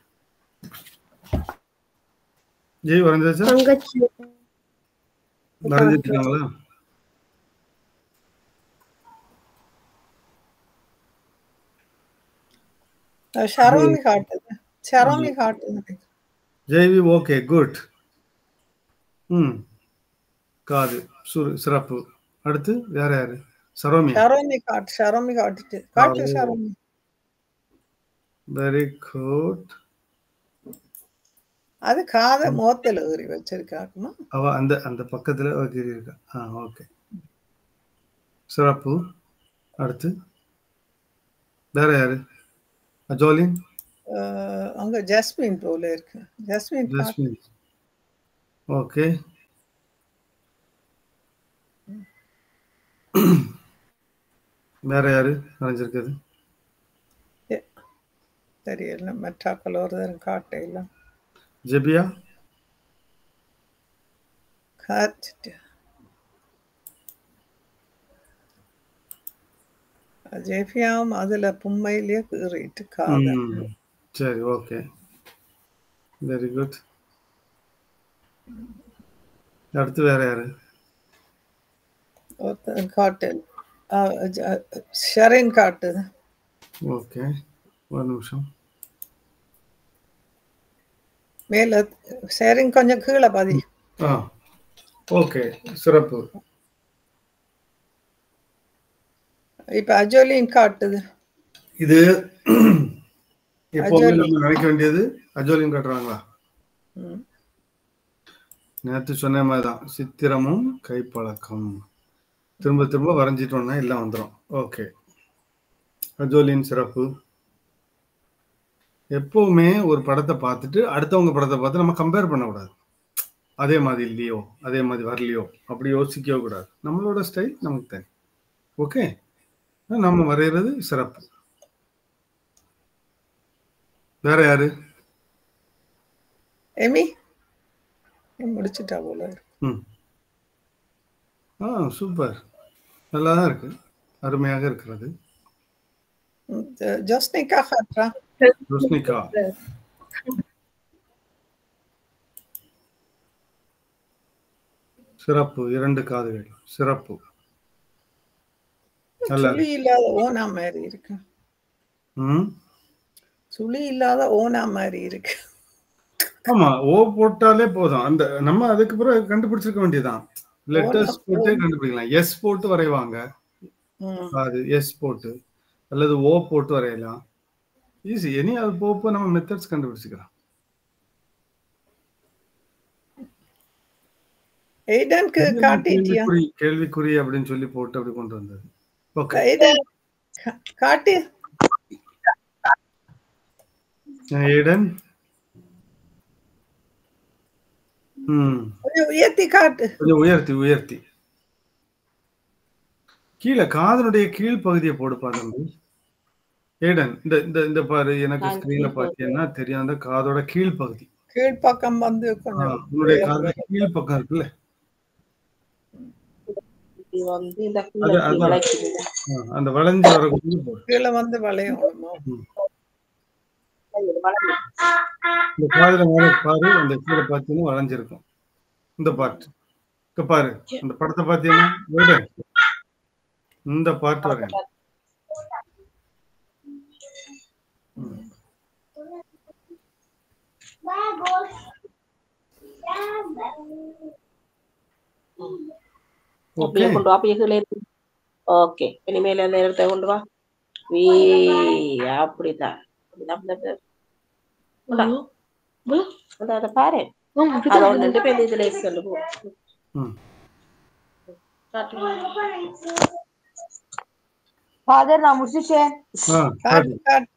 ஜெய் வரைஞ்சாச்சா தங்கச்சி வரைஞ்சிட்டு இருக்காங்களா ஷரோமி காட்டுது ஷரோமி காட்டுது ஜெய்வி ஓகே குட் ம் காது சுரு சிறப்பு அடுத்து வேற யாரு சரோமி ஷரோமி காட்டு ஷரோமி காட்டுச்சு காட்டு ஓ. ஷரோமி வெரி குட் அது காத முகத்துல ஏறி வச்சிருக்காக்குமா அவ அந்த அந்த பக்கத்துல வைக்கிறி இருக்கா ஆ ஓகே சிறப்பு அடுத்து வேற யாரு அஜோலின் அஹ், அங்க ஜாஸ்மின் போல இருக்கு ஜாஸ்மின் காட்டு. ஜஸ்மின் ஓகே வேற யாரு வரைஞ்சிருக்குது தெரியல மெட்ராக்கள் ஒரு தரம் காட்டையில ஜெபியா காட்டுட்டு ஜெஃபியாவும் அதுல பும்மையிலேயே கீறிட்டு காத ம், சரி ஓகே வெரி குட் அடுத்து வேற யாரு ஒருத்தன் காட்டு அஹ், ஜ- ஷரின் காட்டுது ஓகே ஒரு நிமிஷம் மேல ஷரின் கொஞ்சம் கீழே பாதி ஆ ஓகே சிறப்பு இப்ப அஜோலின் காட்டுது இது எப்பவுமே அஜோலி. நம்ம நினைக்க வேண்டியது அஜோலின் காட்டுறாங்களா ம். நேற்று சொன்ன மாதிரி தான் சித்திரமும் கைப்பழக்கம் திரும்ப திரும்ப வரைஞ்சிட்டோம்னா எல்லாம் வந்துடும் ஓகே அஜோலின் சிறப்பு எப்பவுமே ஒரு படத்தை பார்த்துட்டு அடுத்தவங்க படத்தை பார்த்து நம்ம கம்பேர் பண்ணக்கூடாது அதே மாதிரி இல்லையோ அதே மாதிரி வரலையோ அப்படி யோசிக்கவே கூடாது நம்மளோட ஸ்டைல் நமக்கு தனி ஓகே நம்ம வரைகிறது சிறப்பு வேற யாரு எமி நீ முடிச்சிட்டா போல இருக்கு. ம் ஆ சூப்பர் நல்லா தான் இருக்கு அருமையாக இருக்கிறது ம், ஜ- ஜோஸ்னிகா காட்டுறா ருஷ்னிகா சிறப்பு இரண்டு காதுகள் சிறப்பு நல்லா சுழி இல்லாத ஓனா மாதிரி இருக்கு ம் சுழி இல்லாத ஓனா மாதிரி இருக்கு ஆமா ஓ போட்டாலே போதும் அந்த நம்ம அதுக்கு பிறகு கண்டுபிடிச்சிருக்க வேண்டியதுதான் லெட்டர்ஸ் போட்டு கண்டுபிடிக்கலாம் எஸ் போட்டு வரைவாங்க ம். அது எஸ் போட்டு அல்லது ஓ போட்டு வரையலாம் ஈஸி இனி அது போக போக நம்ம மெத்தட்ஸ் கண்டுபிடிச்சிக்கலாம் எய்டனுக்கு காட்டிட்டியா கேள்விக்குறி கேள்விக்குறி அப்படின்னு சொல்லி போட்டு அப்படி கொண்டு வந்தது ஓகே எய்டன் கா- காட்டு ஏடன் ம் கொஞ்சம் உயர்த்தி காட்டு கொஞ்சம் உயர்த்தி உயர்த்தி கீழே காதனுடைய கீழ் பகுதியை போடுப்பா தம்பி ஏடன் இந்த இந்த இந்த பாரு எனக்கு கால் ஸ்கிரீன்ல கீழ் பாத்தீங்கன்னா தெரியும் அந்த காதோட கீழ் பகுதி கீழ்ப்பக்கம் வந்து ஆ, கொஞ்சம் உன்னுடைய காதோட கீழ் பக்கம் இருக்குல்ல இது வந்து இந்த அது கீழே அதான் வளைக்குது ஆ, அந்த வளைஞ்சு வரக்கூடிய போடு கீழே வந்து வளையணுமா இந்த காதுல மேல பாரு அந்த கீழே பார்த்தீங்கன்னா வளைஞ்சிருக்கும் இந்த பார்ட் இங்க பாரு அந்த படத்தை பார்த்தீங்கன்னா ஏடன் இந்த பார்ட் வரேன் அப்படியே ஓகே கொண்டு வா அப்படியே கீழே ஓகே இனிமேல் அந்த இடத்த கொண்டு வா வீ அப்படிதான் அப்படிதான் அப்படிதான் இந்தா. இந்தா, அதை பாரு அதை ஒன்று ரெண்டு பேர் இதுல சொல்லு போ ம் காட்டு. ஃபாதர் நான் முடிச்சிட்டேன் ஆ காட்டு காட்டு காட்டு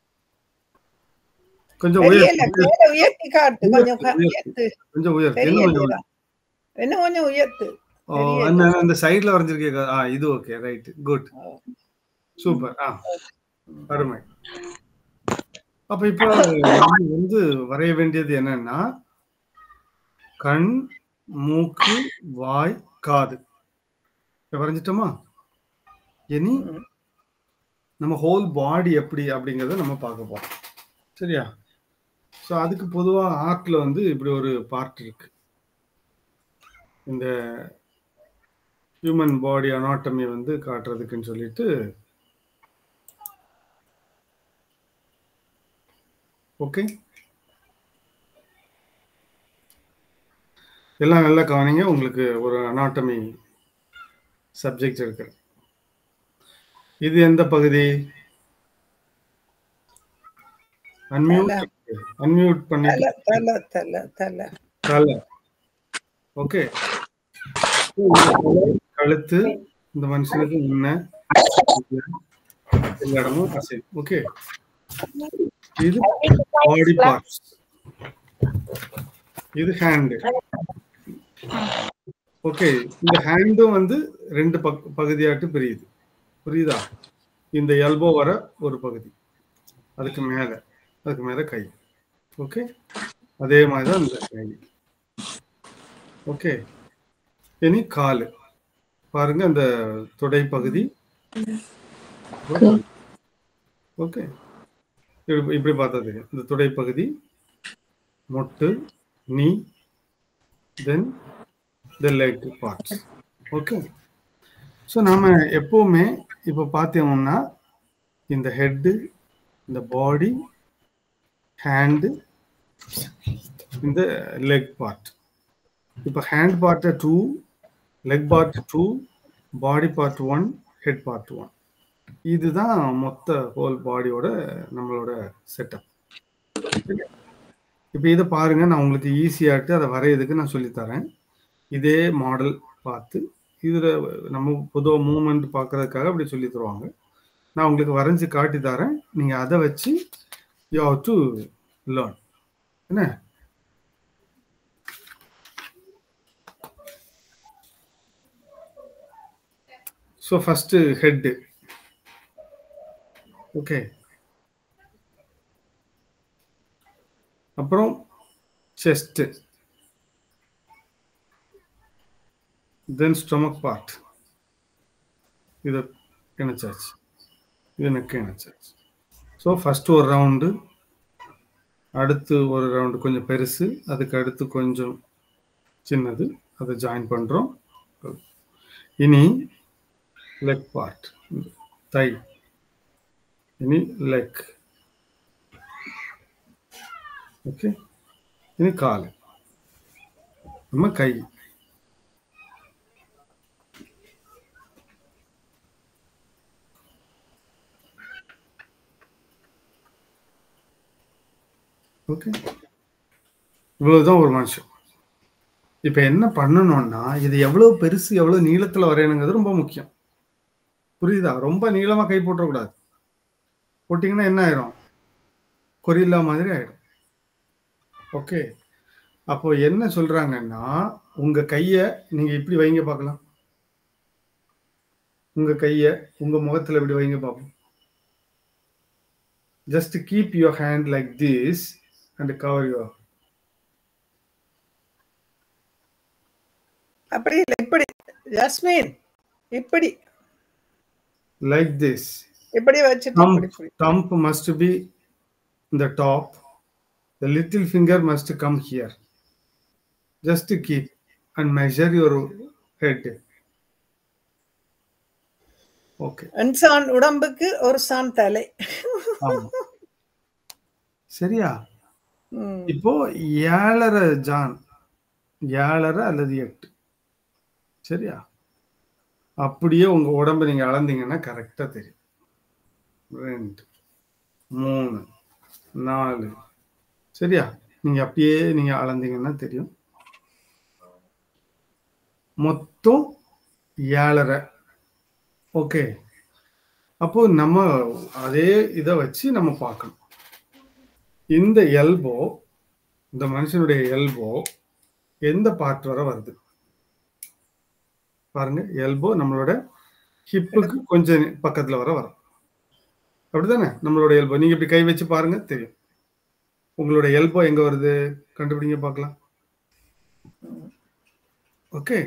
கொஞ்சம் தெரியல உயர்த்தி மேல உயர்த்தி காட்டு கொஞ்சம் க- உயர்த்தி, உயர்த்து கொஞ்சம் உயர்த்தி இன்னும் கொஞ்சம் தெரியலையா இன்னும் கொஞ்சம் உயர்த்து ஓ தெரியல. அந்த அந்த சைடுல வரைஞ்சிருக்கே ஆ இது ஓகே ரைட் குட் சூப்பர் ஆ அருமை அப்ப இப்போ நம்ம வந்து வரைய வேண்டியது என்னன்னா கண் மூக்கு வாய் காது இப்ப வரைஞ்சிட்டோமா இனி நம்ம ஹோல் பாடி எப்படி அப்படிங்கறத நம்ம பார்க்க போறோம் சரியா ஸோ அதுக்கு பொதுவா ஆர்ட்ல வந்து இப்படி ஒரு பார்ட் இருக்கு இந்த ஹியூமன் பாடி அனாட்டமி வந்து காட்டுறதுக்குன்னு சொல்லிட்டு ஓகே எல்லாம் நல்லா கவனிங்க உங்களுக்கு ஒரு அனாட்டமி சப்ஜெக்ட் இருக்கு இது எந்த பகுதி அன்மியூட் அன்மியூட் பண்ணி தலை தலை தலை தலை தலை ஓகே கழுத்து இந்த மனுஷனுக்கு முன்ன எல்லா இடமும் அசைவு ஓகே இது பாடி பார்ட்ஸ் இது ஹேண்ட் ஓகே இந்த ஹேண்டும் வந்து ரெண்டு பக் பகுதியாட்டு பிரியுது புரியுதா இந்த எல்போ வர ஒரு பகுதி அதுக்கு மேல அதுக்கு மேல கை ஓகே அதே மாதிரி தான் இந்த கை ஓகே இனி காலு பாருங்க அந்த தொடை பகுதி ஓகே இப்படி இப்படி பார்த்தா தெரியும் இந்த தொடை பகுதி மொட்டு நீ then the leg parts okay so நாம எப்பவுமே இப்போ பார்த்தோம்னா இந்த ஹெட்டு இந்த பாடி ஹேண்டு இந்த லெக் பார்ட் இப்போ ஹேண்ட் பார்ட்டை two leg part two body part one head part one இதுதான் மொத்த ஹோல் பாடியோட நம்மளோட செட்டப் இப்போ இதை பாருங்க நான் உங்களுக்கு ஈஸியாட்டு அதை வரையதுக்கு நான் சொல்லித்தரேன் இதே மாடல் பார்த்து இதில் நம்ம பொதுவாக மூமெண்ட் பார்க்கறதுக்காக அப்படி சொல்லி தருவாங்க நான் உங்களுக்கு வரைஞ்சி காட்டி தரேன் நீங்கள் அதை வச்சு யூ ஹவ் டு லேர்ன் என்ன ஸோ ஃபஸ்ட்டு ஹெட்டு ஓகே அப்புறம் செஸ்ட் தென் ஸ்டொமக் பார்ட் இதை இணைச்சாச்சு இது நெக்கு இணைச்சாச்சு ஸோ ஃபஸ்ட்டு ஒரு ரவுண்டு அடுத்து ஒரு ரவுண்டு கொஞ்சம் பெருசு அதுக்கு அடுத்து கொஞ்சம் சின்னது அதை ஜாயின் பண்ணுறோம் இனி லெக் பார்ட் தை இனி லெக் ஓகே இனி கால் நம்ம கை ஓகே இவ்வளவுதான் ஒரு மனுஷன் இப்ப என்ன பண்ணணும்னா இது எவ்வளவு பெருசு எவ்வளவு நீளத்துல வரையணுங்கிறது ரொம்ப முக்கியம் புரியுதா ரொம்ப நீளமா கை போட்டுறக்கூடாது போட்டிங்கன்னா என்ன ஆயிரும் கொரில்லா மாதிரி ஆயிடும் ஓகே அப்போ என்ன சொல்றாங்கன்னா உங்க கைய நீங்க இப்படி வைங்க பார்க்கலாம் உங்க கைய உங்க முகத்துல இப்படி வைங்க பார்ப்போம் just keep your hand like this and cover your அப்படி இல்லை இப்படி ஜஸ்மின் இப்படி like this. இப்படி வச்சுட்டு Thumb, இப்படி இப்படி. thumb must be in the top. The little finger must come here. Just to keep and measure your head. Okay. இன்சான் உடம்புக்கு ஒரு சான் தலை ஆமா. சரியா ம். இப்போ ஏழரை ஜான் ஏழரை அல்லது எட்டு சரியா அப்படியே உங்க உடம்ப நீங்க அளந்தீங்கன்னா கரெக்டா தெரியும் ரெண்டு மூணு நாலு சரியா நீங்க அப்படியே நீங்க அளந்தீங்கன்னா தெரியும் மொத்தம் ஏழரை ஓகே அப்போ நம்ம அதே இதை வச்சு நம்ம பார்க்கணும் இந்த எல்போ இந்த மனுஷனுடைய எல்போ எந்த பார்ட் வரை வருது பாருங்க எல்போ நம்மளோட ஹிப்புக்கு கொஞ்சம் பக்கத்துல வர வரும் அப்படிதானே நம்மளோட எல்போ நீங்க இப்படி கை வச்சு பாருங்க தெரியும் உங்களோட எல்போ எங்க வருது கண்டுபிடிங்க பார்க்கலாம் ஓகே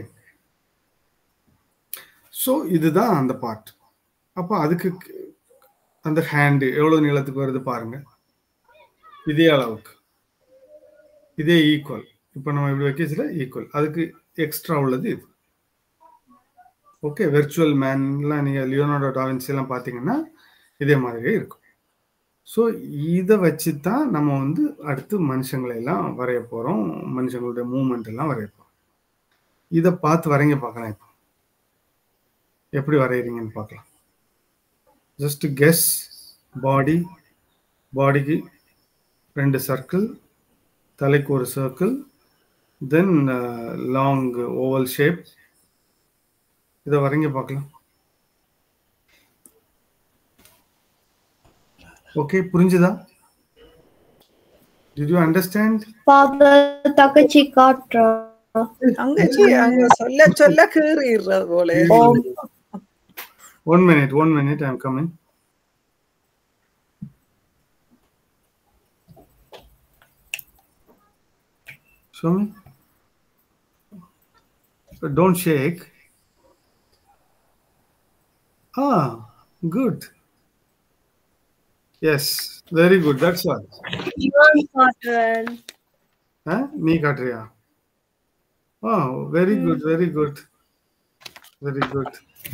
ஸோ இதுதான் அந்த பார்ட் அப்போ அதுக்கு அந்த ஹேண்டு எவ்வளவு நீளத்துக்கு வருது பாருங்க இதே அளவுக்கு இதே ஈக்குவல் இப்போ நம்ம இப்படி வைக்கச்சுல ஈக்குவல் அதுக்கு எக்ஸ்ட்ரா உள்ளது இது ஓகே வெர்ச்சுவல் மேன்லாம் நீங்கள் லியோனார்டோ டாவின்சி எல்லாம் பார்த்தீங்கன்னா இதே மாதிரியே இருக்கும் ஸோ இதை வச்சு தான் நம்ம வந்து அடுத்து மனுஷங்களை எல்லாம் வரைய போகிறோம் மனுஷங்களுடைய மூமெண்ட் எல்லாம் வரைய போகிறோம் இதை பார்த்து வரைங்க பார்க்கலாம் இப்போ எப்படி வரைகிறீங்கன்னு பார்க்கலாம் ஜஸ்ட் கெஸ் பாடி பாடிக்கு ரெண்டு சர்க்கிள் தலைக்கு ஒரு circle then long oval shape இதை வரைங்க பார்க்கலாம் ஓகே புரிஞ்சுதா டிட் யூ அண்டர்ஸ்டாண்ட் Father, தங்கச்சி காட்டுறா தங்கச்சி அங்க சொல்ல சொல்ல கீறிடுறது போல one minute one minute I am coming Show me. But don't shake. Ah, good. Yes, very good. That's all. நான் காட்டுறேன் Huh? நீ காட்டுறியா ஆ very good very good very good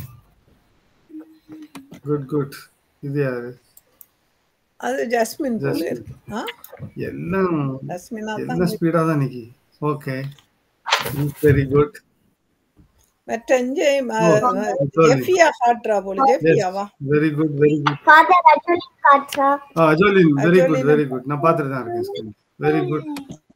good good இது யாரு அது ஜஸ்மின் போல Jasmine. இருக்கு ஆ? எல்லாம் ஜஸ்மினா தான் எல்லாம் ஸ்பீடா தான் நிக்கி ஓகே வெரி குட் மற்ற இங்கே Oh, sorry. ஜெஃபியா காட்டுறா போல ஜெஃபியாவா very good very good Father, Rajuli Katra. ஆ அஜோலின் வெரி குட் அஜோலின். வெரி குட் நான் பார்த்துட்டு தான் இருக்கேன் ஸ்கிரீன் வெரி குட்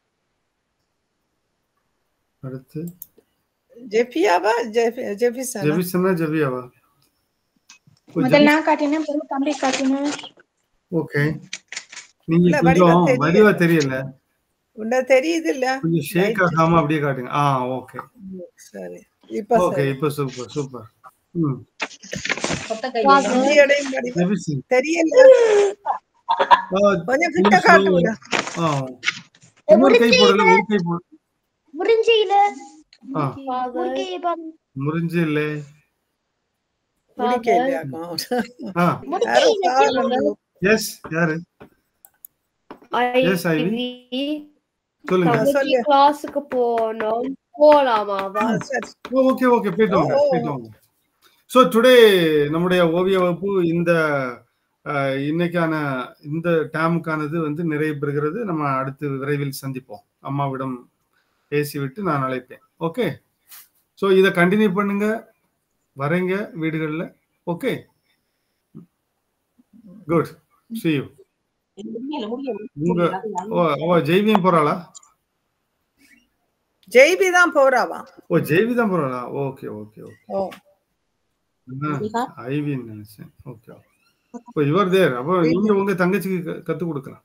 அடுத்து ஜெஃபியாவா ஜெஃபி ஜெஃபிசனா ஜெபிசனா ஜெபியாவா முதல்ல நான் காட்டினேன் பிறகு தம்பி காட்டினேன் ஓகே நீங்க இல்ல, வடிவா கொஞ்சம் தெரியல. வடிவா தெரியல உண்ட தெரியுது இல்ல கொஞ்சம் ஷேக் ஆகாம அப்படியே காட்டுங்க ஆ ஓகே சரி இப்ப ஓகே சரி இப்போ சூப்பர் சூப்பர் ம் கொத்த கையில இந்தியடையும் படிவா ஜெபிசி தெரியல ஆ கொஞ்சம் கிட்ட please காட்டு show- விட ஆ இன்னொரு கை போடல ஒரு கை போடு முறிஞ்சியில ஆ முறிக்கையை பாருங்க முறிஞ்சு இல்ல முடிக்க இல்லையா ஆ யாரோ காரணம் எஸ் யாரு Yes, Ivy. ஐவி சொல்லுங்க சொல்லு. தங்கச்சி கிளாஸுக்கு போனோம் போலாமாவா சரி ஓகே ஓகே போயிட்டு வாங்க ஓ. போயிட்டு வாங்க ஸோ டுடே நம்முடைய ஓவிய வகுப்பு இந்த அஹ், இன்னைக்கான இந்த டேமுக்கானது வந்து நிறைவு பெறுகிறது நம்ம அடுத்து விரைவில் சந்திப்போம் அம்மாவிடம் பேசிவிட்டு நான் அழைப்பேன் ஓகே ஸோ இதை கண்டினியூ பண்ணுங்க வரைங்க வீடுகளில் ஓகே குட் see you முடியல முடியல உங்க ஓ ஓ ஜெய்வியும் போறாளா ஜெய்பி தான் போறாவா ஓ ஜெய்வி தான் போறாளா ஓகே ஓகே ஓகே ஓ ஐவின்னு நினைச்சேன் ஓகே இப்போ யுவர் தேர் அப்போ நீங்க உங்க தங்கச்சிக்கு க- கத்து கொடுக்கலாம்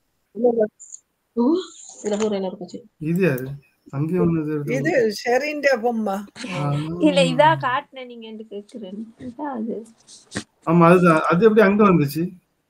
இதுல ஒரு என்ன இருந்துச்சு இது யாரு அங்கேயும் ஒண்ணு இது இது இருக்கு. ஷெரிண்ட பொம்மா ஆ. இல்ல இதா காட்டுன நீங்க கேக்குறேன் இதான் அது ஆமா அதுதான் அது எப்படி அங்க வந்துச்சு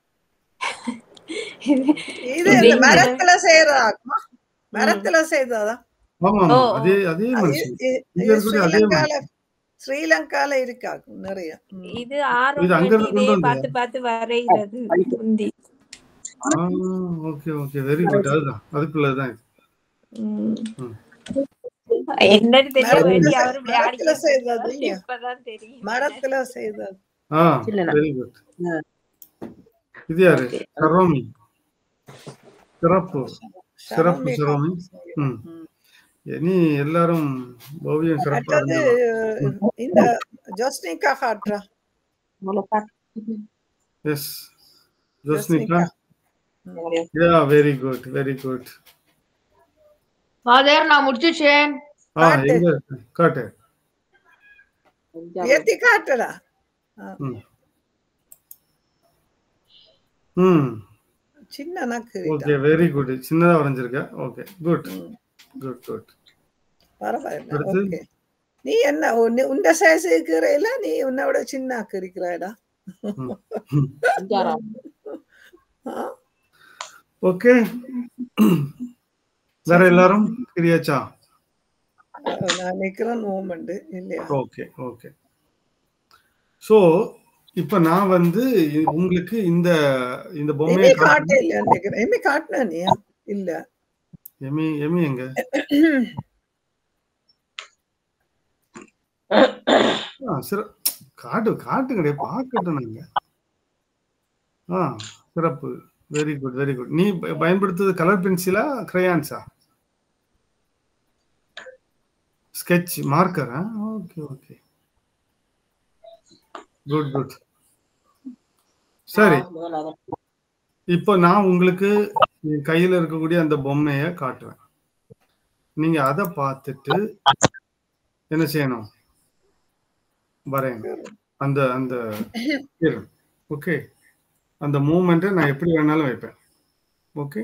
இது இது இந்த இங்க. மரத்துல செய்யறதாக்குமா மரத்துல செய்ததா ஆமா ஓ, ஆமா ஓ. அதே அதே அது மனுஷன் இ- இங்க இது இருக்கிறது அதே ஸ்ரீலங்கால ஸ்ரீலங்கால இருக்காக்கும் நிறைய ம். இது ஆரோ இது அங்க இருந்து இதே கொண்டு பார்த்து பார்த்து வரைகிறது முந்தி ஓகே ஓகே வெரி குட் அதுதான் அதுக்குள்ளதான் இது ம். ம். என்னன்னு தெரிய மரத்துல வேண்டிய செ- அவரு விளையாடி மரத்துல செய்தது இல்லையா? இப்பதான் தெரியும் மரத்துல செய்தது ஆ இல்லைண்ணா. வெரி குட் இது யாரு சரோமி சிறப்பு சிறப்பு ஷரோமி சிரோமி ம் இனி எல்லாரும் ஓவியம் சிறப்பா அடுத்தது இருந்தா இந்த ஜோஸ்னிகா காட்டுறா yes Josnika Josnika yeah very good very good father நான் முடிச்சிச்சேன் ஆ காட்டு. எங்க இருக்கு? காட்டு ஏத்தி காட்டுடா ம் ம் சின்ன நக்கு ஓகே வெரி குட் சின்னதா வரைஞ்சிருக்க ஓகே குட் ம். குட் குட் பரவாயில்ல அடுத்து? ஓகே நீ என்ன உன்ன- உண்ட சைஸ் இருக்கிறையில நீ உன்னோட சின்ன இருக்கிறாடா ஓகே வேற எல்லாரும் கிரியாச்சா நான் நிக்கிறேன் மூமெண்ட் இல்லையா ஓகே ஓகே ஸோ இப்போ நான் வந்து இ- உங்களுக்கு இந்த இந்த எமி பொம்மையை காட்ட காட்டுறேன் இல்லையா நினைக்கிறேன் எமி காட்டினா நீ இல்ல எமி எமி எங்க ஆ சிற காட்டு காட்டுங்கடே பார்க்கட்டும் நாங்க ஆ சிறப்பு வெரி குட் வெரி குட் நீ ப- பயன்படுத்துறது கலர் பென்சிலா கிரையான்ஸா ஸ்கெட்ச் மார்க்கரா ஓகே ஓகே குட் குட் சரி இப்போ நான் உங்களுக்கு என் கையில இருக்கக்கூடிய அந்த பொம்மையை காட்டுவேன் நீங்க அதை பார்த்துட்டு என்ன செய்யணும் வரையணும் அந்த அந்த ஓகே அந்த மூமெண்ட்டை நான் எப்படி வேணாலும் வைப்பேன் ஓகே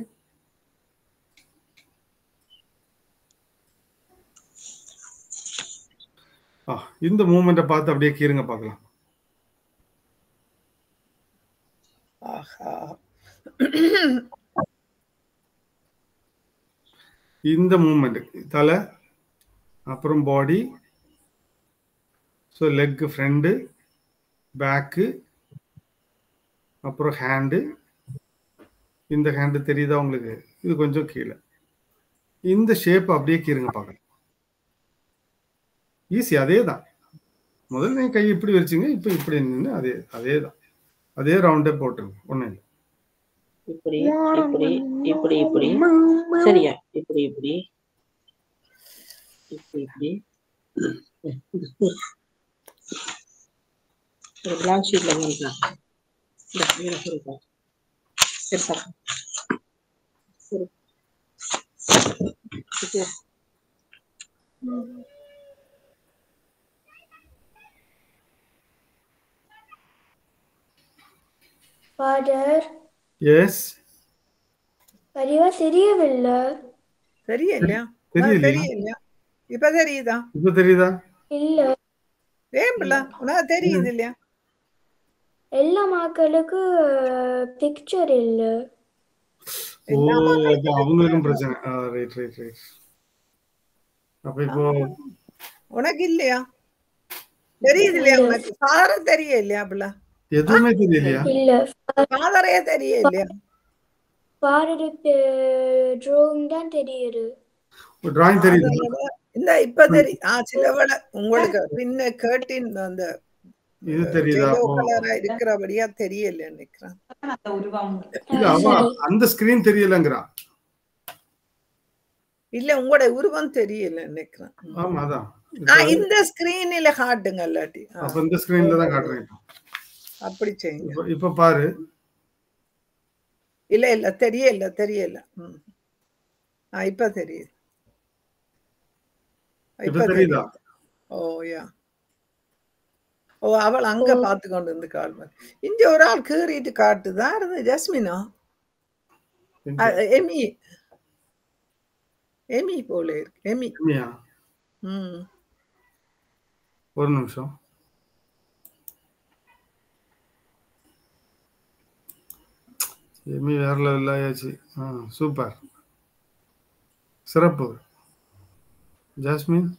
ஆ இந்த மூமெண்ட்டை பார்த்து அப்படியே கீருங்க பார்க்கலாம் ஆஹா இந்த மூமெண்ட் தலை அப்புறம் body so leg front back அப்புறம் ஹேண்டு இந்த ஹேண்டு தெரியுதா உங்களுக்கு இது கொஞ்சம் கீழே இந்த ஷேப் அப்படியே கீருங்க பார்க்கலாம் ஈஸி அதே தான் முதல்ல நீங்க கை இப்படி வச்சுங்க இப்போ இப்படி நின்று அதே அதே தான் அதே ரவுண்டே போட்டுருங்க ஒன்றும் இல்லை இப்படி இப்படி இப்படி இப்படி சரியா இப்படி இப்படி இப்படி இப்படி ஒரு பிளாக் ஷீட்ல இருக்கா இந்த கீழே இருக்கா சரி சார் சரி சரி ஃபாதர் எஸ் வடிவா தெரியவில்லை தெரியலையா தெரியலையா? தெரியலையா இப்ப தெரியுதா இப்போ தெரியுதா இல்ல ஏம்பிள்ள உனக்கு தெரியுது இல்லையா எல்லா மக்களுக்கு பிக்சர் இல்ல ஓ அது அவங்களுக்கும் பிரச்சனை ரைட் ரைட் ரைட் அப்ப இப்போ உனக்கு இல்லையா தெரியுது இல்லையா உனக்கு ஃபாதர் தெரிய இல்லையா பிள்ளை எதுவுமே தெரியலையா இல்ல ஃபாதரே தெரிய இல்லையா ஃபாதருக்கு ட்ராயிங் தான் தெரியுது டிராயிங் தெரியுது அதனால இந்த இப்ப தெரியும் ஆ சில வேளை உங்களுக்கு பின்ன கேட்டின் அந்த இது தெரியுதா yellow ஓ. கலரா இருக்கிறபடியா தெரியல நினைக்கிறேன் அந்த உருவம் இல்ல அவ அந்த ஸ்கிரீன் தெரியலங்கிறா இல்ல உங்களோட உருவம் தெரியல நினைக்கிறேன் ஆமா அதான் ஆ இந்த ஸ்கிரீன்ல காட்டுங்க இல்லாட்டி ஆ, அப்ப இந்த ஸ்கிரீன்ல தான் காட்டுறேன் இப்போ. அப்படி செய்யுங்க இப்ப இப்ப பாரு இல்ல இல்ல தெரியல தெரியல ம். ஆ இப்ப தெரியுது இப்ப தெரியுதா ஓ யா ஓ அவள் அங்க பார்த்து கொண்டு இருந்து கால் பண்ணி இங்க ஒரு ஆள் கீறிட்டு காட்டுதா இருந்து ஜஸ்மினா எங்க? அ, எமி எமி போல இருக்கு எமி எம்மியா? ம் ஒரு நிமிஷம் எம்மி வேற லெவல் ஆயாச்சு ஆ சூப்பர் சிறப்பு ஜாஸ்மின்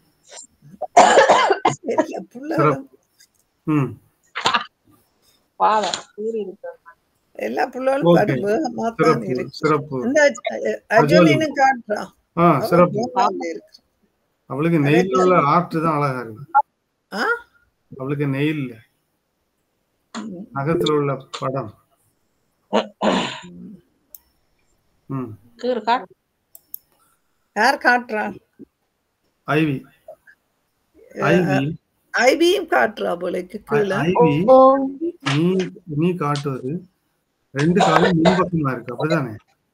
தெரியல புள்ள சிறப்பு ம் பாவம் கீறி இருக்கு எல்லா புள்ளும் ஓகே படு வேகமா தான் சிறப்பு இருக்கு சிறப்பு இந்த அஜோலின்னு காட்டுறா ஆ அவ சிறப்பு வேகமா இருக்கு அவளுக்கு நெயில் உள்ள ஆர்ட் தான் அழகா இருக்கு ஆ அவளுக்கு நெயில் நகத்துல உள்ள படம் ம் கீறு காட்டு யார் காட்டுறா ஐவி ஐவி ஐபியும் காட்டுறா போலக்கு கீழே ஐவி நீ நீ காட்டுவது ரெண்டு காலம் முன்பக்கமா இருக்கு அப்படிதானே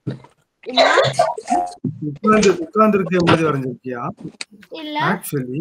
உட்கார்ந்து உட்கார்ந்து இருக்க மாதிரி வரைஞ்சிருக்கியா இல்ல ஆக்சுவலி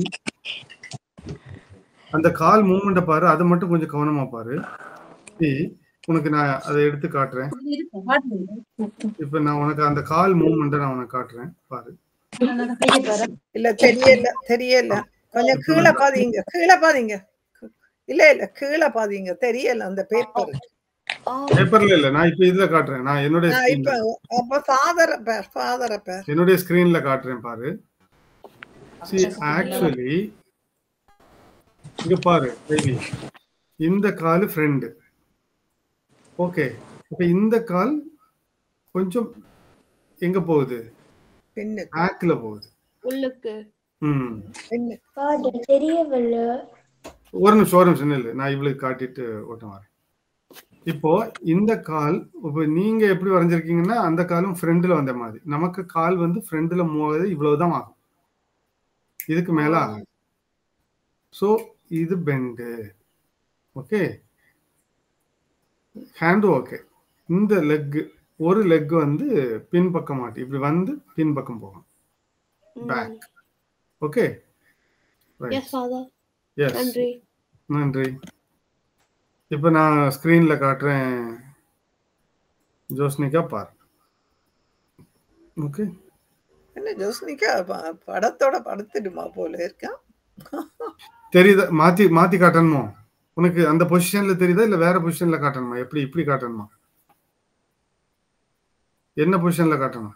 அந்த கால் மூமெண்ட பாரு அதை மட்டும் கொஞ்சம் கவனமா பாரு See, உனக்கு நான் அதை எடுத்து காட்டுறேன் இப்ப நான் உனக்கு அந்த கால் மூமெண்ட நான் உனக்கு காட்டுறேன் பாரு இல்ல தெரியல தெரியல கொஞ்சம் கீழே பாதீங்க கீழே பாதீங்க இல்ல இல்ல கீழே பாதீங்க தெரியல அந்த பேப்பர் பேப்பர்ல இல்ல நான் இப்ப இதுல காட்டுறேன் நான் என்னுடைய இப்ப screenல- அப்ப ஃபாதர பேர் ஃபாதர பேர் என்னுடைய ஸ்கிரீன்ல காட்டுறேன் பாரு see ஆக்சுவலி இங்க பாரு baby. இந்த கால் ஃப்ரெண்டு ஓகே இப்ப இந்த கால் கொஞ்சம் எங்க போகுது பின்னு பேக்ல போகுது உள்ளுக்கு ம் பின்னு ஃபாதர் தெரியவில்லை ஒரு நிமிஷம் ஒரு நிமிஷம் இல்லை நான் இவளுக்கு காட்டிட்டு ஓட்டம் வரேன் இப்போ இந்த கால் இப்போ நீங்க எப்படி வரைஞ்சிருக்கீங்கன்னா அந்த காலும் ஃப்ரெண்டில் வந்த மாதிரி நமக்கு கால் வந்து ஃப்ரெண்டில் மூவது இவ்வளவுதான் ஆகும் இதுக்கு மேல ஆகும் ஸோ இது பெண்டு ஓகே ஹேண்டு ஓகே இந்த லெக் ஒரு லெக் வந்து பின்பக்கம் மாட்டி இப்படி வந்து பின்பக்கம் போகும் back okay yes father yes நன்றி நன்றி இப்போ நான் ஸ்க்ரீனில் காட்டுறேன் ஜோஸ்னிகா பார் ஓகே என்ன ஜோஸ்னிக்கா ப- படத்தோட படுத்துடுமா போல இருக்கா தெரியுதா மாத்தி மாத்தி காட்டணுமோ உனக்கு அந்த பொசிஷன்ல தெரியுதா இல்ல வேற பொசிஷன்ல காட்டணுமா எப்படி இப்படி காட்டணுமா என்ன பொசிஷன்ல காட்டணும்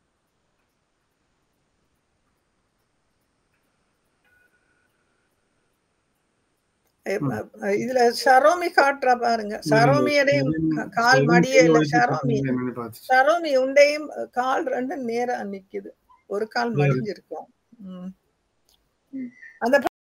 எ- இதுல ஷரோமி காட்டுறா பாருங்க ஷரோமியடையும் கா- கால் மடியே இல்ல ஷரோமி என்னன்னு பார்த்து ஷரோமி உண்டையும் கால் ரெண்டும் நேரா நிக்குது ஒரு கால் நேரா. மடிஞ்சிருக்கும் ம். அந்த